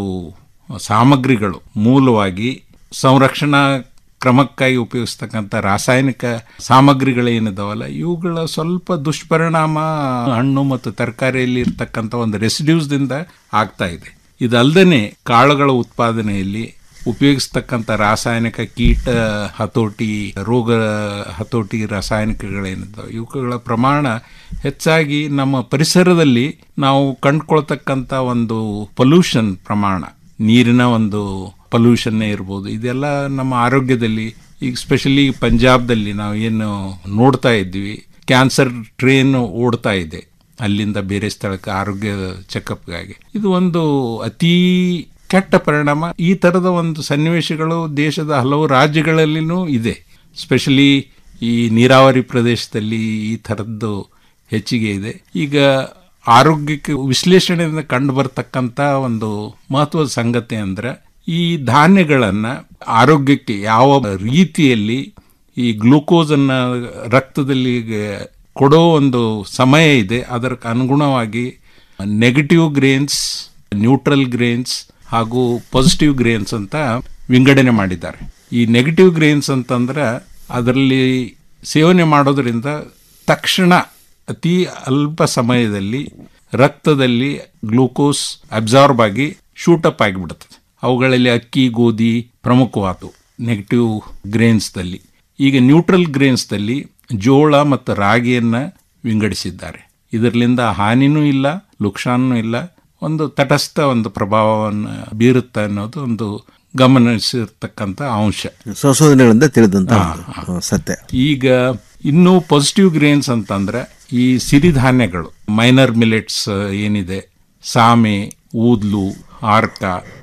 ಸಾಮಗ್ರಿಗಳು ಮೂಲವಾಗಿ ಸಂರಕ್ಷಣಾ ಕ್ರಮಕ್ಕಾಗಿ ಉಪಯೋಗಿಸ್ತಕ್ಕಂಥ ರಾಸಾಯನಿಕ ಸಾಮಗ್ರಿಗಳೇನಿದಾವಲ್ಲ ಇವುಗಳ ಸ್ವಲ್ಪ ದುಷ್ಪರಿಣಾಮ ಹಣ್ಣು ಮತ್ತು ತರಕಾರಿಯಲ್ಲಿ ಇರ್ತಕ್ಕಂಥ ಒಂದು ರೆಸಿಡ್ಯೂಸ್ದಿಂದ ಆಗ್ತಾ ಇದೆ ಇದಲ್ಲದೆ ಕಾಳುಗಳ ಉತ್ಪಾದನೆಯಲ್ಲಿ ಉಪಯೋಗಿಸ್ತಕ್ಕಂಥ ರಾಸಾಯನಿಕ ಕೀಟ ಹತೋಟಿ ರೋಗ ಹತೋಟಿ ರಾಸಾಯನಿಕಗಳೇನಿದ್ದಾವೆ ಇವುಗಳ ಪ್ರಮಾಣ ಹೆಚ್ಚಾಗಿ ನಮ್ಮ ಪರಿಸರದಲ್ಲಿ ನಾವು ಕಂಡುಕೊಳ್ತಕ್ಕಂಥ ಒಂದು ಪೊಲ್ಯೂಷನ್ ಪ್ರಮಾಣ ನೀರಿನ ಒಂದು ಪೊಲ್ಯೂಷನ್ನೇ ಇರ್ಬೋದು ಇದೆಲ್ಲ ನಮ್ಮ ಆರೋಗ್ಯದಲ್ಲಿ ಈಗ ಸ್ಪೆಷಲಿ ಪಂಜಾಬ್ದಲ್ಲಿ ನಾವು ಏನು ನೋಡ್ತಾ ಇದ್ವಿ ಕ್ಯಾನ್ಸರ್ ಟ್ರೇನ್ ಓಡ್ತಾ ಇದೆ ಅಲ್ಲಿಂದ ಬೇರೆ ಸ್ಥಳಕ್ಕೆ ಆರೋಗ್ಯ ಚೆಕಪ್ಗಾಗಿ ಇದು ಒಂದು ಅತೀ ಕೆಟ್ಟ ಪರಿಣಾಮ ಈ ಥರದ ಒಂದು ಸನ್ನಿವೇಶಗಳು ದೇಶದ ಹಲವು ರಾಜ್ಯಗಳಲ್ಲಿನೂ ಇದೆ ಸ್ಪೆಷಲಿ ಈ ನೀರಾವರಿ ಪ್ರದೇಶದಲ್ಲಿ ಈ ಥರದ್ದು ಹೆಚ್ಚಿಗೆ ಇದೆ ಈಗ ಆರೋಗ್ಯಕ್ಕೆ ವಿಶ್ಲೇಷಣೆಯಿಂದ ಕಂಡು ಬರ್ತಕ್ಕಂಥ ಒಂದು ಮಹತ್ವದ ಸಂಗತಿ ಅಂದ್ರೆ ಈ ಧಾನ್ಯಗಳನ್ನು ಆರೋಗ್ಯಕ್ಕೆ ಯಾವ ರೀತಿಯಲ್ಲಿ ಈ ಗ್ಲೂಕೋಸ್ ಅನ್ನ ರಕ್ತದಲ್ಲಿ ಕೊಡೋ ಒಂದು ಸಮಯ ಇದೆ ಅದಕ್ಕೆ ಅನುಗುಣವಾಗಿ ನೆಗೆಟಿವ್ ಗ್ರೇನ್ಸ್ ನ್ಯೂಟ್ರಲ್ ಗ್ರೇನ್ಸ್ ಹಾಗೂ ಪಾಸಿಟಿವ್ ಗ್ರೇನ್ಸ್ ಅಂತ ವಿಂಗಡಣೆ ಮಾಡಿದ್ದಾರೆ ಈ ನೆಗೆಟಿವ್ ಗ್ರೇನ್ಸ್ ಅಂತಂದ್ರೆ ಅದರಲ್ಲಿ ಸೇವನೆ ಮಾಡೋದ್ರಿಂದ ತಕ್ಷಣ ಅತಿ ಅಲ್ಪ ಸಮಯದಲ್ಲಿ ರಕ್ತದಲ್ಲಿ ಗ್ಲೂಕೋಸ್ ಅಬ್ಸಾರ್ಬ್ ಆಗಿ ಶೂಟಪ್ ಆಗಿಬಿಡುತ್ತದೆ ಅವುಗಳಲ್ಲಿ ಅಕ್ಕಿ ಗೋಧಿ ಪ್ರಮುಖವಾದವು ನೆಗೆಟಿವ್ ಗ್ರೇನ್ಸ್ದಲ್ಲಿ ಈಗ ನ್ಯೂಟ್ರಲ್ ಗ್ರೇನ್ಸ್ದಲ್ಲಿ ಜೋಳ ಮತ್ತು ರಾಗಿಯನ್ನು ವಿಂಗಡಿಸಿದ್ದಾರೆ ಇದರಿಂದ ಹಾನಿನೂ ಇಲ್ಲ ಲುಕ್ಷಾನೂ ಇಲ್ಲ ಒಂದು ತಟಸ್ಥ ಒಂದು ಪ್ರಭಾವವನ್ನು ಬೀರುತ್ತೆ ಅನ್ನೋದು ಒಂದು ಗಮನಿಸಿರ್ತಕ್ಕಂಥ ಅಂಶ ಸಂಶೋಧನೆಗಳಿಂದ ತಿಳಿದಂತ ಒಂದು ಸತ್ಯ ಈಗ ಇನ್ನು ಪಾಸಿಟಿವ್ ಗ್ರೇನ್ಸ್ ಅಂತಂದ್ರೆ ಈ ಸಿರಿಧಾನ್ಯಗಳು ಮೈನರ್ ಮಿಲೆಟ್ಸ್ ಏನಿದೆ ಸಾಮೆ ಊದ್ಲು ಆರ್ಕ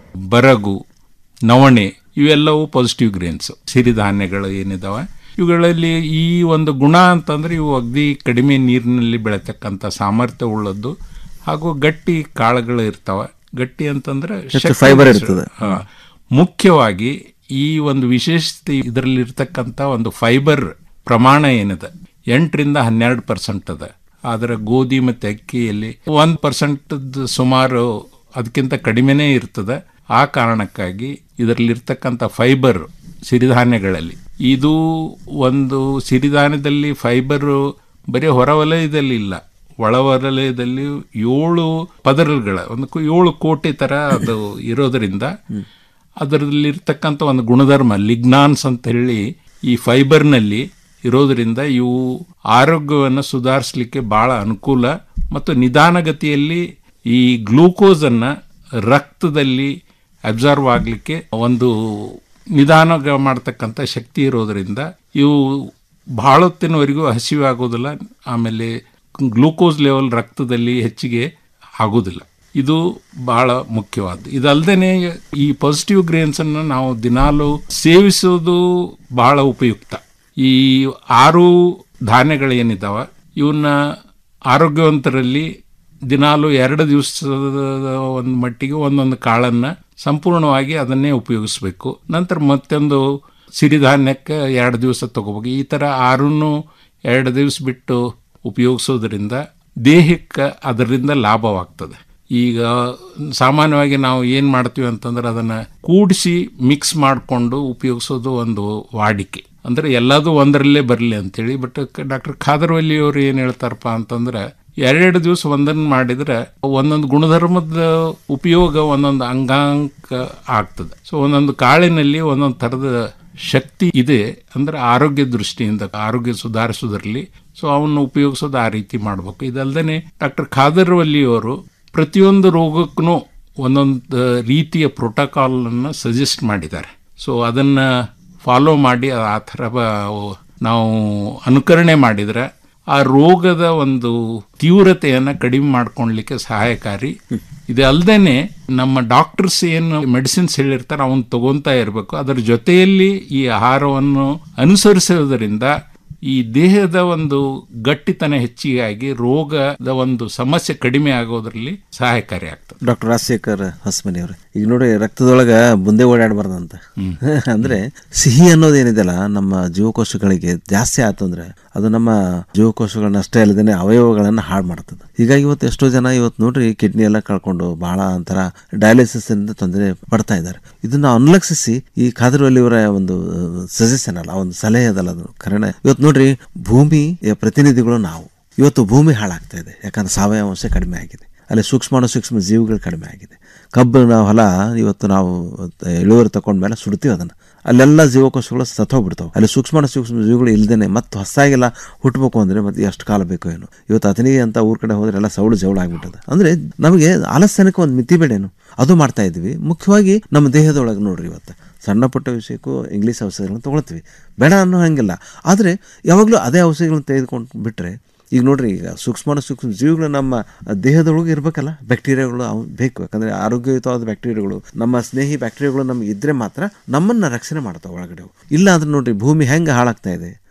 ಬರಗು ನವಣೆ ಇವೆಲ್ಲವೂ ಪಾಸಿಟಿವ್ ಗ್ರೇನ್ಸ್ ಸಿರಿಧಾನ್ಯಗಳು ಏನಿದಾವೆ ಇವುಗಳಲ್ಲಿ ಈ ಒಂದು ಗುಣ ಅಂತಂದ್ರೆ ಇವು ಅಗದಿ ಕಡಿಮೆ ನೀರಿನಲ್ಲಿ ಬೆಳೆತಕ್ಕಂಥ ಸಾಮರ್ಥ್ಯ ಉಳ್ಳದ್ದು ಹಾಗೂ ಗಟ್ಟಿ ಕಾಳುಗಳು ಇರ್ತಾವೆ ಗಟ್ಟಿ ಅಂತಂದ್ರೆ ಹೆಚ್ಚು ಶಕ್ತಿ fiber ಅಂಶ. ಇರ್ತದೆ. ಹಾ. ಮುಖ್ಯವಾಗಿ ಈ ಒಂದು ವಿಶೇಷತೆ ಇದರಲ್ಲಿ ಇರ್ತಕ್ಕಂಥ ಒಂದು ಫೈಬರ್ ಪ್ರಮಾಣ ಏನಿದೆ ಎಂಟರಿಂದ ಹನ್ನೆರಡು ಪರ್ಸೆಂಟ್ ಅದ ಆದರೆ ಗೋಧಿ ಮತ್ತು ಅಕ್ಕಿಯಲ್ಲಿ ಒಂದು ಪರ್ಸೆಂಟ್ ಸುಮಾರು ಅದಕ್ಕಿಂತ ಕಡಿಮೆನೇ ಇರ್ತದೆ ಆ ಕಾರಣಕ್ಕಾಗಿ ಇದರಲ್ಲಿರ್ತಕ್ಕಂಥ ಫೈಬರ್ ಸಿರಿಧಾನ್ಯಗಳಲ್ಲಿ ಇದು ಒಂದು ಸಿರಿಧಾನ್ಯದಲ್ಲಿ ಫೈಬರ್ ಬರೀ ಹೊರವಲಯದಲ್ಲಿ ಇಲ್ಲ ಒಳವಲಯದಲ್ಲಿ ಏಳು ಪದರಗಳ ಒಂದು ಕು- ಏಳು ಕೋಟಿ ತರ ಅದು ಇರೋದರಿಂದ ಅದರಲ್ಲಿರ್ತಕ್ಕಂಥ ಒಂದು ಗುಣಧರ್ಮ ಲಿಗ್ನಾನ್ಸ್ ಅಂತ ಹೇಳಿ ಈ ಫೈಬರ್ನಲ್ಲಿ ಇರೋದರಿಂದ ಇವು ಆರೋಗ್ಯವನ್ನು ಸುಧಾರಿಸಲಿಕ್ಕೆ ಬಹಳ ಅನುಕೂಲ ಮತ್ತು ನಿಧಾನಗತಿಯಲ್ಲಿ ಈ ಗ್ಲೂಕೋಸ್ ಅನ್ನ ರಕ್ತದಲ್ಲಿ ಅಬ್ಸರ್ವ್ ಆಗಲಿಕ್ಕೆ ಒಂದು ನಿಧಾನ ಮಾಡ್ತಕ್ಕಂಥ ಶಕ್ತಿ ಇರೋದರಿಂದ ಇವು ಬಹಳ ಹೊತ್ತಿನವರೆಗೂ ಹಸಿವೆ ಆಗೋದಿಲ್ಲ ಆಮೇಲೆ ಗ್ಲೂಕೋಸ್ ಲೆವೆಲ್ ರಕ್ತದಲ್ಲಿ ಹೆಚ್ಚಿಗೆ ಆಗೋದಿಲ್ಲ ಇದು ಬಹಳ ಮುಖ್ಯವಾದ್ದು ಇದಲ್ದೇನೆ ಈ ಪಾಸಿಟಿವ್ ಗ್ರೇನ್ಸ್ ಅನ್ನು ನಾವು ದಿನಾಲು ಸೇವಿಸೋದು ಬಹಳ ಉಪಯುಕ್ತ ಈ ಆರು ಧಾನ್ಯಗಳೇನಿದಾವ ಇವನ್ನ ಆರೋಗ್ಯವಂತರಲ್ಲಿ ದಿನಾಲು ಎರಡು ದಿವಸದ ಒಂದು ಮಟ್ಟಿಗೆ ಒಂದೊಂದು ಕಾಳನ್ನ ಸಂಪೂರ್ಣವಾಗಿ ಅದನ್ನೇ ಉಪಯೋಗಿಸ್ಬೇಕು ನಂತರ ಮತ್ತೊಂದು ಸಿರಿಧಾನ್ಯಕ್ಕೆ ಎರಡು ದಿವಸ ತಗೋಬೇಕು ಈ ಥರ ಆರನ್ನು ಎರಡು ದಿವಸ ಬಿಟ್ಟು ಉಪಯೋಗಿಸೋದ್ರಿಂದ ದೇಹಕ್ಕೆ ಅದರಿಂದ ಲಾಭವಾಗ್ತದೆ ಈಗ ಸಾಮಾನ್ಯವಾಗಿ ನಾವು ಏನು ಮಾಡ್ತೀವಿ ಅಂತಂದ್ರೆ ಅದನ್ನು ಕೂಡಿಸಿ ಮಿಕ್ಸ್ ಮಾಡಿಕೊಂಡು ಉಪಯೋಗಿಸೋದು ಒಂದು ವಾಡಿಕೆ ಅಂದರೆ ಎಲ್ಲದೂ ಒಂದರಲ್ಲೇ ಬರಲಿ ಅಂತೇಳಿ ಬಟ್ ಡಾಕ್ಟರ್ ಖಾದರ್ವಲ್ಲಿ ಅವರು ಏನು ಹೇಳ್ತಾರಪ್ಪ ಅಂತಂದ್ರೆ ಎರಡೆರಡು ದಿವಸ ಒಂದನ್ನು ಮಾಡಿದ್ರೆ ಒಂದೊಂದು ಗುಣಧರ್ಮದ ಉಪಯೋಗ ಒಂದೊಂದು ಅಂಗಾಂಕ ಆಗ್ತದೆ ಸೊ ಒಂದೊಂದು ಕಾಳಿನಲ್ಲಿ ಒಂದೊಂದು ಥರದ ಶಕ್ತಿ ಇದೆ ಅಂದ್ರೆ ಆರೋಗ್ಯ ದೃಷ್ಟಿಯಿಂದ ಆರೋಗ್ಯ ಸುಧಾರಿಸೋದ್ರಲ್ಲಿ ಸೊ ಅವನ್ನು ಉಪಯೋಗಿಸೋದು ಆ ರೀತಿ ಮಾಡಬೇಕು ಇದಲ್ದೇ ಡಾಕ್ಟರ್ ಖಾದರ್ವಲ್ಲಿ ಅವರು ಪ್ರತಿಯೊಂದು ರೋಗಕ್ಕೂ ಒಂದೊಂದು ರೀತಿಯ ಪ್ರೋಟೋಕಾಲ್ ಅನ್ನು ಸಜೆಸ್ಟ್ ಮಾಡಿದ್ದಾರೆ ಸೊ ಅದನ್ನ ಫಾಲೋ ಮಾಡಿ ಆ ಥರ ಬ- ನಾವು ಅನುಕರಣೆ ಮಾಡಿದ್ರೆ ಆ ರೋಗದ ಒಂದು ತೀವ್ರತೆಯನ್ನು ಕಡಿಮೆ ಮಾಡ್ಕೊಳ್ಲಿಕ್ಕೆ ಸಹಾಯಕಾರಿ ಇದು ಅಲ್ದೇನೆ ನಮ್ಮ ಡಾಕ್ಟರ್ಸ್ ಏನು ಮೆಡಿಸಿನ್ಸ್ ಹೇಳಿರ್ತಾರೆ ಅವನ್ನ ತಗೊಂತಾ ಇರಬೇಕು ಅದರ ಜೊತೆಯಲ್ಲಿ ಈ ಆಹಾರವನ್ನು ಅನುಸರಿಸೋದರಿಂದ ಈ ದೇಹದ ಒಂದು ಗಟ್ಟಿತನ ಹೆಚ್ಚಿಗೆ ಆಗಿ ರೋಗದ ಒಂದು ಸಮಸ್ಯೆ ಕಡಿಮೆ ಆಗೋದ್ರಲ್ಲಿ ಸಹಾಯಕಾರಿ ಆಗ್ತದೆ ಡಾಕ್ಟರ್ ರಾಜಶೇಖರ್ ಹೊಸಮನಿ ಅವರು ಈಗ ನೋಡಿ ರಕ್ತದೊಳಗ ಮುಂದೆ ಓಡಾಡಬಾರ್ದಂತ ಅಂದ್ರೆ ಸಿಹಿ ಅನ್ನೋದೇನಿದೆಲ್ಲ ನಮ್ಮ ಜೀವಕೋಶಗಳಿಗೆ ಜಾಸ್ತಿ ಆಯ್ತು ಅಂದ್ರೆ ಅದು ನಮ್ಮ ಜೀವಕೋಶಗಳನ್ನ ಅಷ್ಟೇ ಅಲ್ಲದೆ ಅವಯವಗಳನ್ನ ಹಾಳು ಮಾಡ್ತದೆ ಹೀಗಾಗಿ ಇವತ್ತು ಎಷ್ಟೋ ಜನ ಇವತ್ತು ನೋಡ್ರಿ ಕಿಡ್ನಿ ಎಲ್ಲ ಕಳ್ಕೊಂಡು ಬಹಳ ಒಂಥರ ಡಯಾಲಿಸಿಸ್ ಇಂದ ತೊಂದರೆ ಪಡ್ತಾ ಇದ್ದಾರೆ ಇದನ್ನ ಅನುಲಕ್ಷಿಸಿ ಈ ಖಾದರ್ವಲ್ಲಿ ಇವರ ಒಂದು ಸಜೆಷನ್ ಅಲ್ಲ ಒಂದು ಸಲಹೆ ಅದಲ್ಲ ಅದು ಕಾರಣ ಇವತ್ತು ನೋಡ್ರಿ ಭೂಮಿ ಪ್ರತಿನಿಧಿಗಳು ನಾವು ಇವತ್ತು ಭೂಮಿ ಹಾಳಾಗ್ತಾ ಇದೆ ಯಾಕಂದ್ರೆ ಸಾವಯವ ಅಂಶ ಕಡಿಮೆ ಆಗಿದೆ ಅಲ್ಲಿ ಸೂಕ್ಷ್ಮಾಣು ಸೂಕ್ಷ್ಮ ಜೀವಿಗಳು ಕಡಿಮೆ ಆಗಿದೆ ಕಬ್ಬಿನ ಹೊಲ ಇವತ್ತು ನಾವು ಇಳುವರಿ ತಗೊಂಡ್ಮೇಲೆ ಸುಡ್ತೀವಿ ಅದನ್ನು ಅಲ್ಲೆಲ್ಲ ಜೀವಕೋಶಗಳು ಸತ್ತೋಗ್ಬಿಡ್ತಾವೆ ಅಲ್ಲಿ ಸೂಕ್ಷ್ಮಾಣು ಸೂಕ್ಷ್ಮ ಜೀವಿಗಳು ಇಲ್ದೇನೆ ಮತ್ತೆ ಹೊಸದಾಗೆಲ್ಲ ಹುಟ್ಟಬೇಕು ಅಂದ್ರೆ ಮತ್ತೆ ಎಷ್ಟು ಕಾಲ ಬೇಕೋ ಏನು ಇವತ್ತು ಅತನಿ ಅಂತ ಊರ್ ಕಡೆ ಹೋದ್ರೆ ಎಲ್ಲ ಸೌಳು ಜವಳ ಆಗ್ಬಿಟ್ಟದ ಅಂದ್ರೆ ನಮಗೆ ಆಲಸ್ಯನಕ್ಕೆ ಒಂದು ಮಿತಿ ಬೇಡೇನು ಅದು ಮಾಡ್ತಾ ಇದ್ವಿ ಮುಖ್ಯವಾಗಿ ನಮ್ಮ ದೇಹದೊಳಗೆ ನೋಡ್ರಿ ಇವತ್ತು ಸಣ್ಣ ಪುಟ್ಟ ವಿಷಯಕ್ಕೂ ಇಂಗ್ಲೀಷ್ ಔಷಧಿಗಳನ್ನ ತೊಗೊಳ್ತೀವಿ ಬೇಡ ಅನ್ನೋ ಹಂಗಿಲ್ಲ ಆದರೆ ಯಾವಾಗಲೂ ಅದೇ ಔಷಧಿಗಳನ್ನ ತೆಗೆದುಕೊಂಡು ಬಿಟ್ಟರೆ ಈಗ ನೋಡ್ರಿ ಈಗ ಸೂಕ್ಷ್ಮಾಣು ಸೂಕ್ಷ್ಮ ಜೀವಿಗಳು ನಮ್ಮ ದೇಹದೊಳಗೆ ಇರಬೇಕಲ್ಲ ಬ್ಯಾಕ್ಟೀರಿಯಾಗಳು ಅವು ಬೇಕು ಯಾಕಂದರೆ ಆರೋಗ್ಯಯುತವಾದ ಬ್ಯಾಕ್ಟೀರಿಯಾಗಳು ನಮ್ಮ ಸ್ನೇಹಿ ಬ್ಯಾಕ್ಟೀರಿಯಾಗಳು ನಮ್ಗೆ ಇದ್ರೆ ಮಾತ್ರ ನಮ್ಮನ್ನು ರಕ್ಷಣೆ ಮಾಡ್ತಾವೆ ಒಳಗಡೆ ಅವು. ಇಲ್ಲ ಅಂದ್ರೆ ನೋಡ್ರಿ ಭೂಮಿ ಹೆಂಗೆ ಹಾಳಾಗ್ತಾ ಇದೆ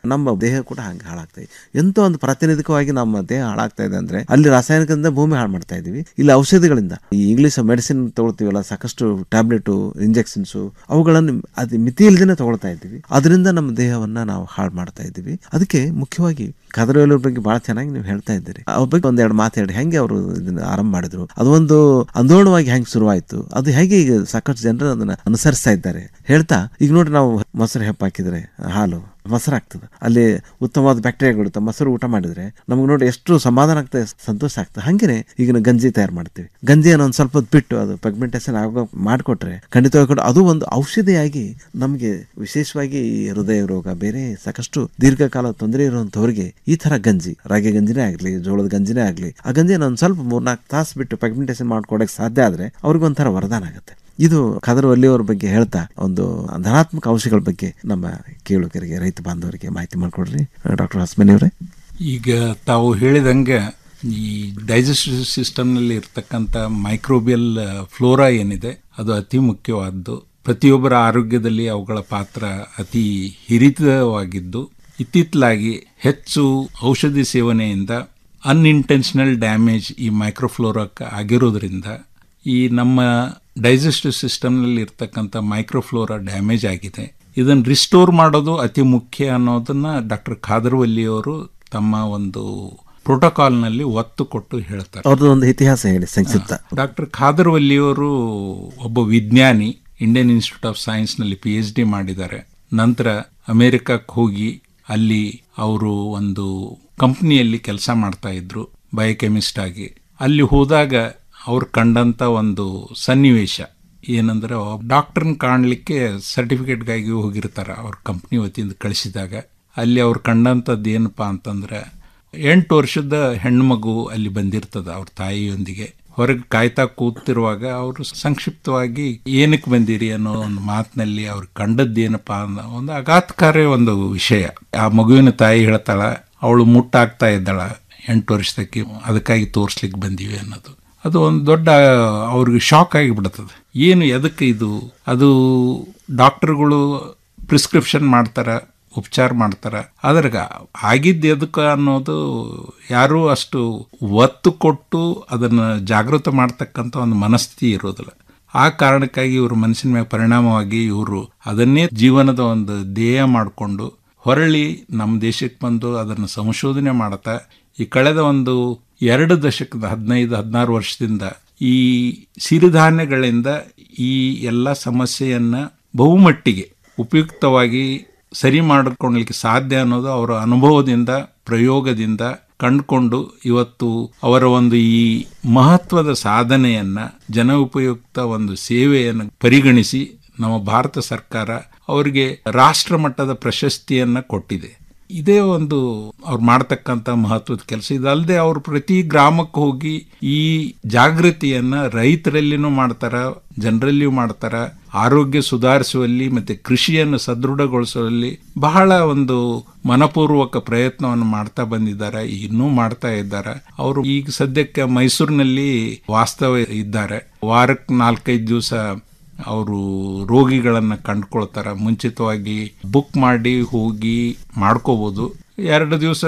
ನಮ್ಮ ದೇಹ ಕೂಡ ಹಂಗೆ ಹಾಳಾಗ್ತಾ ಇದೆ ಎಂತ ಒಂದು ಪ್ರಾತಿನಿಧಿಕವಾಗಿ ನಮ್ಮ ದೇಹ ಹಾಳಾಗ್ತಾ ಇದೆ ಅಂದ್ರೆ ಅಲ್ಲಿ ರಾಸಾಯನಿಕದಿಂದ ಭೂಮಿ ಹಾಳು ಮಾಡ್ತಾ ಇದೀವಿ ಇಲ್ಲಿ ಔಷಧಿಗಳಿಂದ ಈ ಇಂಗ್ಲಿಷ್ ಮೆಡಿಸಿನ್ ತಗೊಳ್ತೀವಲ್ಲ ಸಾಕಷ್ಟು ಟ್ಯಾಬ್ಲೆಟು ಇಂಜೆಕ್ಷನ್ಸು ಅವುಗಳನ್ನು ಅದು ಮಿತಿ ಇಲ್ದೇನೆ ತಗೊಳ್ತಾ ಇದ್ದೀವಿ ಅದರಿಂದ ನಮ್ಮ ದೇಹವನ್ನ ನಾವು ಹಾಳು ಮಾಡ್ತಾ ಇದ್ದೀವಿ ಅದಕ್ಕೆ ಮುಖ್ಯವಾಗಿ ಕದರವೇಲೂರ್ ಬಗ್ಗೆ ಬಹಳ ಚೆನ್ನಾಗಿ ನೀವು ಹೇಳ್ತಾ ಇದ್ದೀರಿ ಅವ್ರ ಬಗ್ಗೆ ಒಂದೆರಡು ಮಾತಾಡಿ ಹೆಂಗೆ ಅವರು ಇದನ್ನ ಆರಂಭ ಮಾಡಿದ್ರು ಅದು ಒಂದು ಆಂದೋಲನವಾಗಿ ಹೆಂಗೆ ಶುರುವಾಯಿತು ಅದು ಹೇಗೆ ಈಗ ಸಾಕಷ್ಟು ಜನರು ಅದನ್ನ ಅನುಸರಿಸ್ತಾ ಇದ್ದಾರೆ ಹೇಳ್ತಾ ಈಗ ನೋಡಿ ನಾವು ಮೊಸರು ಹೆಪ್ಪ ಹಾಕಿದ್ರೆ ಹಾಲು ಮೊಸರು ಆಗ್ತದೆ ಅಲ್ಲಿ ಉತ್ತಮವಾದ ಬ್ಯಾಕ್ಟೀರಿಯಾಗಳು ಮೊಸರು ಊಟ ಮಾಡಿದ್ರೆ ನಮ್ಗೆ ನೋಡಿ ಎಷ್ಟು ಸಮಾಧಾನ ಆಗ್ತದೆ ಸಂತೋಷ ಆಗ್ತದೆ ಹಂಗೇನೆ ಈಗ ಗಂಜಿ ತಯಾರು ಮಾಡ್ತೀವಿ ಗಂಜಿಯನ್ನು ಒಂದು ಸ್ವಲ್ಪ ಹೊತ್ತು ಬಿಟ್ಟು ಅದು ಪಗ್ಮೆಂಟೇಷನ್ ಆಗೋ ಮಾಡಿಕೊಟ್ರೆ ಖಂಡಿತವಾಗಿ ಕೂಡ ಅದು ಒಂದು ಔಷಧಿಯಾಗಿ ನಮಗೆ ವಿಶೇಷವಾಗಿ ಈ ಹೃದಯ ರೋಗ ಬೇರೆ ಸಾಕಷ್ಟು ದೀರ್ಘಕಾಲ ತೊಂದರೆ ಇರುವಂತವ್ರಿಗೆ ಈ ತರ ಗಂಜಿ ರಾಗಿ ಗಂಜಿನೇ ಆಗ್ಲಿ ಜೋಳದ ಗಂಜಿನೇ ಆಗ್ಲಿ ಆ ಗಂಜಿಯನ್ನು ಒಂದು ಸ್ವಲ್ಪ ಮೂರ್ನಾಲ್ಕು ತಾಸು ಬಿಟ್ಟು ಪಗ್ಮೆಂಟೇಷನ್ ಮಾಡ್ಕೊಡಕ್ಕೆ ಸಾಧ್ಯ ಆದ್ರೆ ಅವ್ರಿಗೆ ಒಂಥರ ವರದಾನ ಆಗುತ್ತೆ ಇದು ಖದರ್ ವಲ್ಲಿಯವರ ಬಗ್ಗೆ ಹೇಳ್ತಾ ಒಂದು ಧನಾತ್ಮಕ ಅಂಶಗಳ ಬಗ್ಗೆ ನಮ್ಮ ಕೇಳುಗರಿಗೆ ರೈತ ಬಾಂಧವರಿಗೆ ಮಾಹಿತಿ ಮಾಡಿಕೊಡ್ರಿ ಡಾಕ್ಟರ್ ಹಸ್ಮನಿ ಅವರೇ ಈಗ ತಾವು ಹೇಳಿದಂಗೆ ಈ ಡೈಜೆಸ್ಟಿವ್ ಸಿಸ್ಟಮ್ನಲ್ಲಿ ಇರ್ತಕ್ಕಂಥ ಮೈಕ್ರೋಬಿಯಲ್ ಫ್ಲೋರಾ ಏನಿದೆ ಅದು ಅತಿ ಮುಖ್ಯವಾದ್ದು ಪ್ರತಿಯೊಬ್ಬರ ಆರೋಗ್ಯದಲ್ಲಿ ಅವುಗಳ ಪಾತ್ರ ಅತಿ ಹಿರಿತವಾಗಿದ್ದು ಇತ್ತಿತ್ತಲಾಗಿ ಹೆಚ್ಚು ಔಷಧಿ ಸೇವನೆಯಿಂದ ಅನ್ಇಂಟೆನ್ಷನಲ್ ಡ್ಯಾಮೇಜ್ ಈ ಮೈಕ್ರೋಫ್ಲೋರಾಕ್ಕೆ ಆಗಿರೋದ್ರಿಂದ ಈ ನಮ್ಮ ಡೈಜೆಸ್ಟಿವ್ ಸಿಸ್ಟಮ್ನಲ್ಲಿ ಇರ್ತಕ್ಕಂಥ ಮೈಕ್ರೋಫ್ಲೋರಾ ಡ್ಯಾಮೇಜ್ ಆಗಿದೆ ಇದನ್ನು ರಿಸ್ಟೋರ್ ಮಾಡೋದು ಅತಿ ಮುಖ್ಯ ಅನ್ನೋದನ್ನ ಡಾಕ್ಟರ್ ಖಾದರ್ವಲ್ಲಿಯವರು ತಮ್ಮ ಒಂದು ಪ್ರೋಟೋಕಾಲ್ನಲ್ಲಿ ಒತ್ತು ಕೊಟ್ಟು ಹೇಳ್ತಾರೆ ಅವ್ರದ್ದು ಒಂದು ಇತಿಹಾಸ ಹೇಳಿ ಸಂಕ್ಷಿಪ್ತ ಡಾಕ್ಟರ್ ಖಾದರ್ವಲ್ಲಿಯವರು ಒಬ್ಬ ವಿಜ್ಞಾನಿ ಇಂಡಿಯನ್ ಇನ್ಸ್ಟಿಟ್ಯೂಟ್ ಆಫ್ ಸೈನ್ಸ್ನಲ್ಲಿ ಪಿ ಎಚ್ ಡಿ ಮಾಡಿದ್ದಾರೆ ನಂತರ ಅಮೆರಿಕಕ್ಕೆ ಹೋಗಿ ಅಲ್ಲಿ ಅವರು ಒಂದು ಕಂಪ್ನಿಯಲ್ಲಿ ಕೆಲಸ ಮಾಡ್ತಾ ಇದ್ರು ಬಯೋಕೆಮಿಸ್ಟ್ ಆಗಿ ಅಲ್ಲಿ ಹೋದಾಗ ಅವ್ರು ಕಂಡಂತ ಒಂದು ಸನ್ನಿವೇಶ ಏನಂದ್ರೆ ಡಾಕ್ಟರ್ನ ಕಾಣಲಿಕ್ಕೆ ಸರ್ಟಿಫಿಕೇಟ್ಗಾಗಿ ಹೋಗಿರ್ತಾರೆ ಅವ್ರ ಕಂಪ್ನಿ ವತಿಯಿಂದ ಕಳಿಸಿದಾಗ ಅಲ್ಲಿ ಅವ್ರು ಕಂಡಂಥದ್ದು ಏನಪ್ಪಾ ಅಂತಂದ್ರೆ ಎಂಟು ವರ್ಷದ ಹೆಣ್ಮಗು ಅಲ್ಲಿ ಬಂದಿರ್ತದ ಅವ್ರ ತಾಯಿಯೊಂದಿಗೆ ಹೊರಗೆ ಕಾಯ್ತಾ ಕೂತಿರುವಾಗ ಅವರು ಸಂಕ್ಷಿಪ್ತವಾಗಿ ಏನಕ್ಕೆ ಬಂದಿರಿ ಅನ್ನೋ ಒಂದು ಮಾತಿನಲ್ಲಿ ಅವ್ರು ಕಂಡದ್ದೇನಪ್ಪಾ ಅನ್ನೋ ಒಂದು ಆಘಾತಕಾರಿ ಒಂದು ವಿಷಯ ಆ ಮಗುವಿನ ತಾಯಿ ಹೇಳ್ತಾಳ ಅವಳು ಮುಟ್ಟಾಗ್ತಾ ಇದ್ದಾಳ ಎಂಟು ವರ್ಷದಕ್ಕೆ ಅದಕ್ಕಾಗಿ ತೋರಿಸ್ಲಿಕ್ಕೆ ಬಂದೀವಿ ಅನ್ನೋದು ಅದು ಒಂದು ದೊಡ್ಡ ಅವ್ರಿಗೆ ಶಾಕ್ ಆಗಿಬಿಡ್ತದೆ ಏನು ಎದಕ್ಕೆ ಇದು ಅದು ಡಾಕ್ಟರ್ಗಳು ಪ್ರಿಸ್ಕ್ರಿಪ್ಷನ್ ಮಾಡ್ತಾರ ಉಪಚಾರ ಮಾಡ್ತಾರ ಅದ್ರಾಗ ಆಗಿದ್ದು ಎದಕ್ಕೆ ಅನ್ನೋದು ಯಾರೂ ಅಷ್ಟು ಒತ್ತು ಕೊಟ್ಟು ಅದನ್ನು ಜಾಗೃತ ಮಾಡ್ತಕ್ಕಂಥ ಒಂದು ಮನಸ್ಥಿತಿ ಇರೋದಿಲ್ಲ ಆ ಕಾರಣಕ್ಕಾಗಿ ಇವ್ರ ಮನಸ್ಸಿನ ಮೇಲೆ ಪರಿಣಾಮವಾಗಿ ಇವರು ಅದನ್ನೇ ಜೀವನದ ಒಂದು ಧ್ಯೇಯ ಮಾಡಿಕೊಂಡು ಹೊರಳಿ ನಮ್ಮ ದೇಶಕ್ಕೆ ಬಂದು ಅದನ್ನು ಸಂಶೋಧನೆ ಮಾಡ್ತಾ ಈ ಕಳೆದ ಒಂದು ಎರಡು ದಶಕದ ಹದಿನೈದು ಹದಿನಾರು ವರ್ಷದಿಂದ ಈ ಸಿರಿಧಾನ್ಯಗಳಿಂದ ಈ ಎಲ್ಲ ಸಮಸ್ಯೆಯನ್ನ ಬಹುಮಟ್ಟಿಗೆ ಉಪಯುಕ್ತವಾಗಿ ಸರಿ ಮಾಡಿಕೊಳ್ಳಲಿಕ್ಕೆ ಸಾಧ್ಯ ಅನ್ನೋದು ಅವರ ಅನುಭವದಿಂದ ಪ್ರಯೋಗದಿಂದ ಕಂಡುಕೊಂಡು ಇವತ್ತು ಅವರ ಒಂದು ಈ ಮಹತ್ವದ ಸಾಧನೆಯನ್ನ ಜನ ಉಪಯುಕ್ತ ಒಂದು ಸೇವೆಯನ್ನು ಪರಿಗಣಿಸಿ ನಮ್ಮ ಭಾರತ ಸರ್ಕಾರ ಅವರಿಗೆ ರಾಷ್ಟ್ರ ಮಟ್ಟದ ಪ್ರಶಸ್ತಿಯನ್ನ ಕೊಟ್ಟಿದೆ ಇದೇ ಒಂದು ಅವ್ರು ಮಾಡ್ತಕ್ಕಂಥ ಮಹತ್ವದ ಕೆಲಸ ಇದಲ್ಲದೆ ಅವ್ರು ಪ್ರತಿ ಗ್ರಾಮಕ್ಕೆ ಹೋಗಿ ಈ ಜಾಗೃತಿಯನ್ನ ರೈತರಲ್ಲಿನೂ ಮಾಡ್ತಾರ ಜನರಲ್ಲಿಯೂ ಮಾಡ್ತಾರ ಆರೋಗ್ಯ ಸುಧಾರಿಸುವಲ್ಲಿ ಮತ್ತೆ ಕೃಷಿಯನ್ನು ಸದೃಢಗೊಳಿಸುವಲ್ಲಿ ಬಹಳ ಒಂದು ಮನಪೂರ್ವಕ ಪ್ರಯತ್ನವನ್ನು ಮಾಡ್ತಾ ಬಂದಿದ್ದಾರೆ ಇನ್ನೂ ಮಾಡ್ತಾ ಇದ್ದಾರೆ ಅವರು ಈಗ ಸದ್ಯಕ್ಕೆ ಮೈಸೂರಿನಲ್ಲಿ ವಾಸ್ತವ ಇದ್ದಾರೆ ವಾರಕ್ಕೆ ನಾಲ್ಕೈದು ದಿವಸ ಅವರು ರೋಗಿಗಳನ್ನ ಕಂಡುಕೊಳ್ತಾರ ಮುಂಚಿತವಾಗಿ ಬುಕ್ ಮಾಡಿ ಹೋಗಿ ಮಾಡ್ಕೋಬಹುದು ಎರಡು ದಿವಸ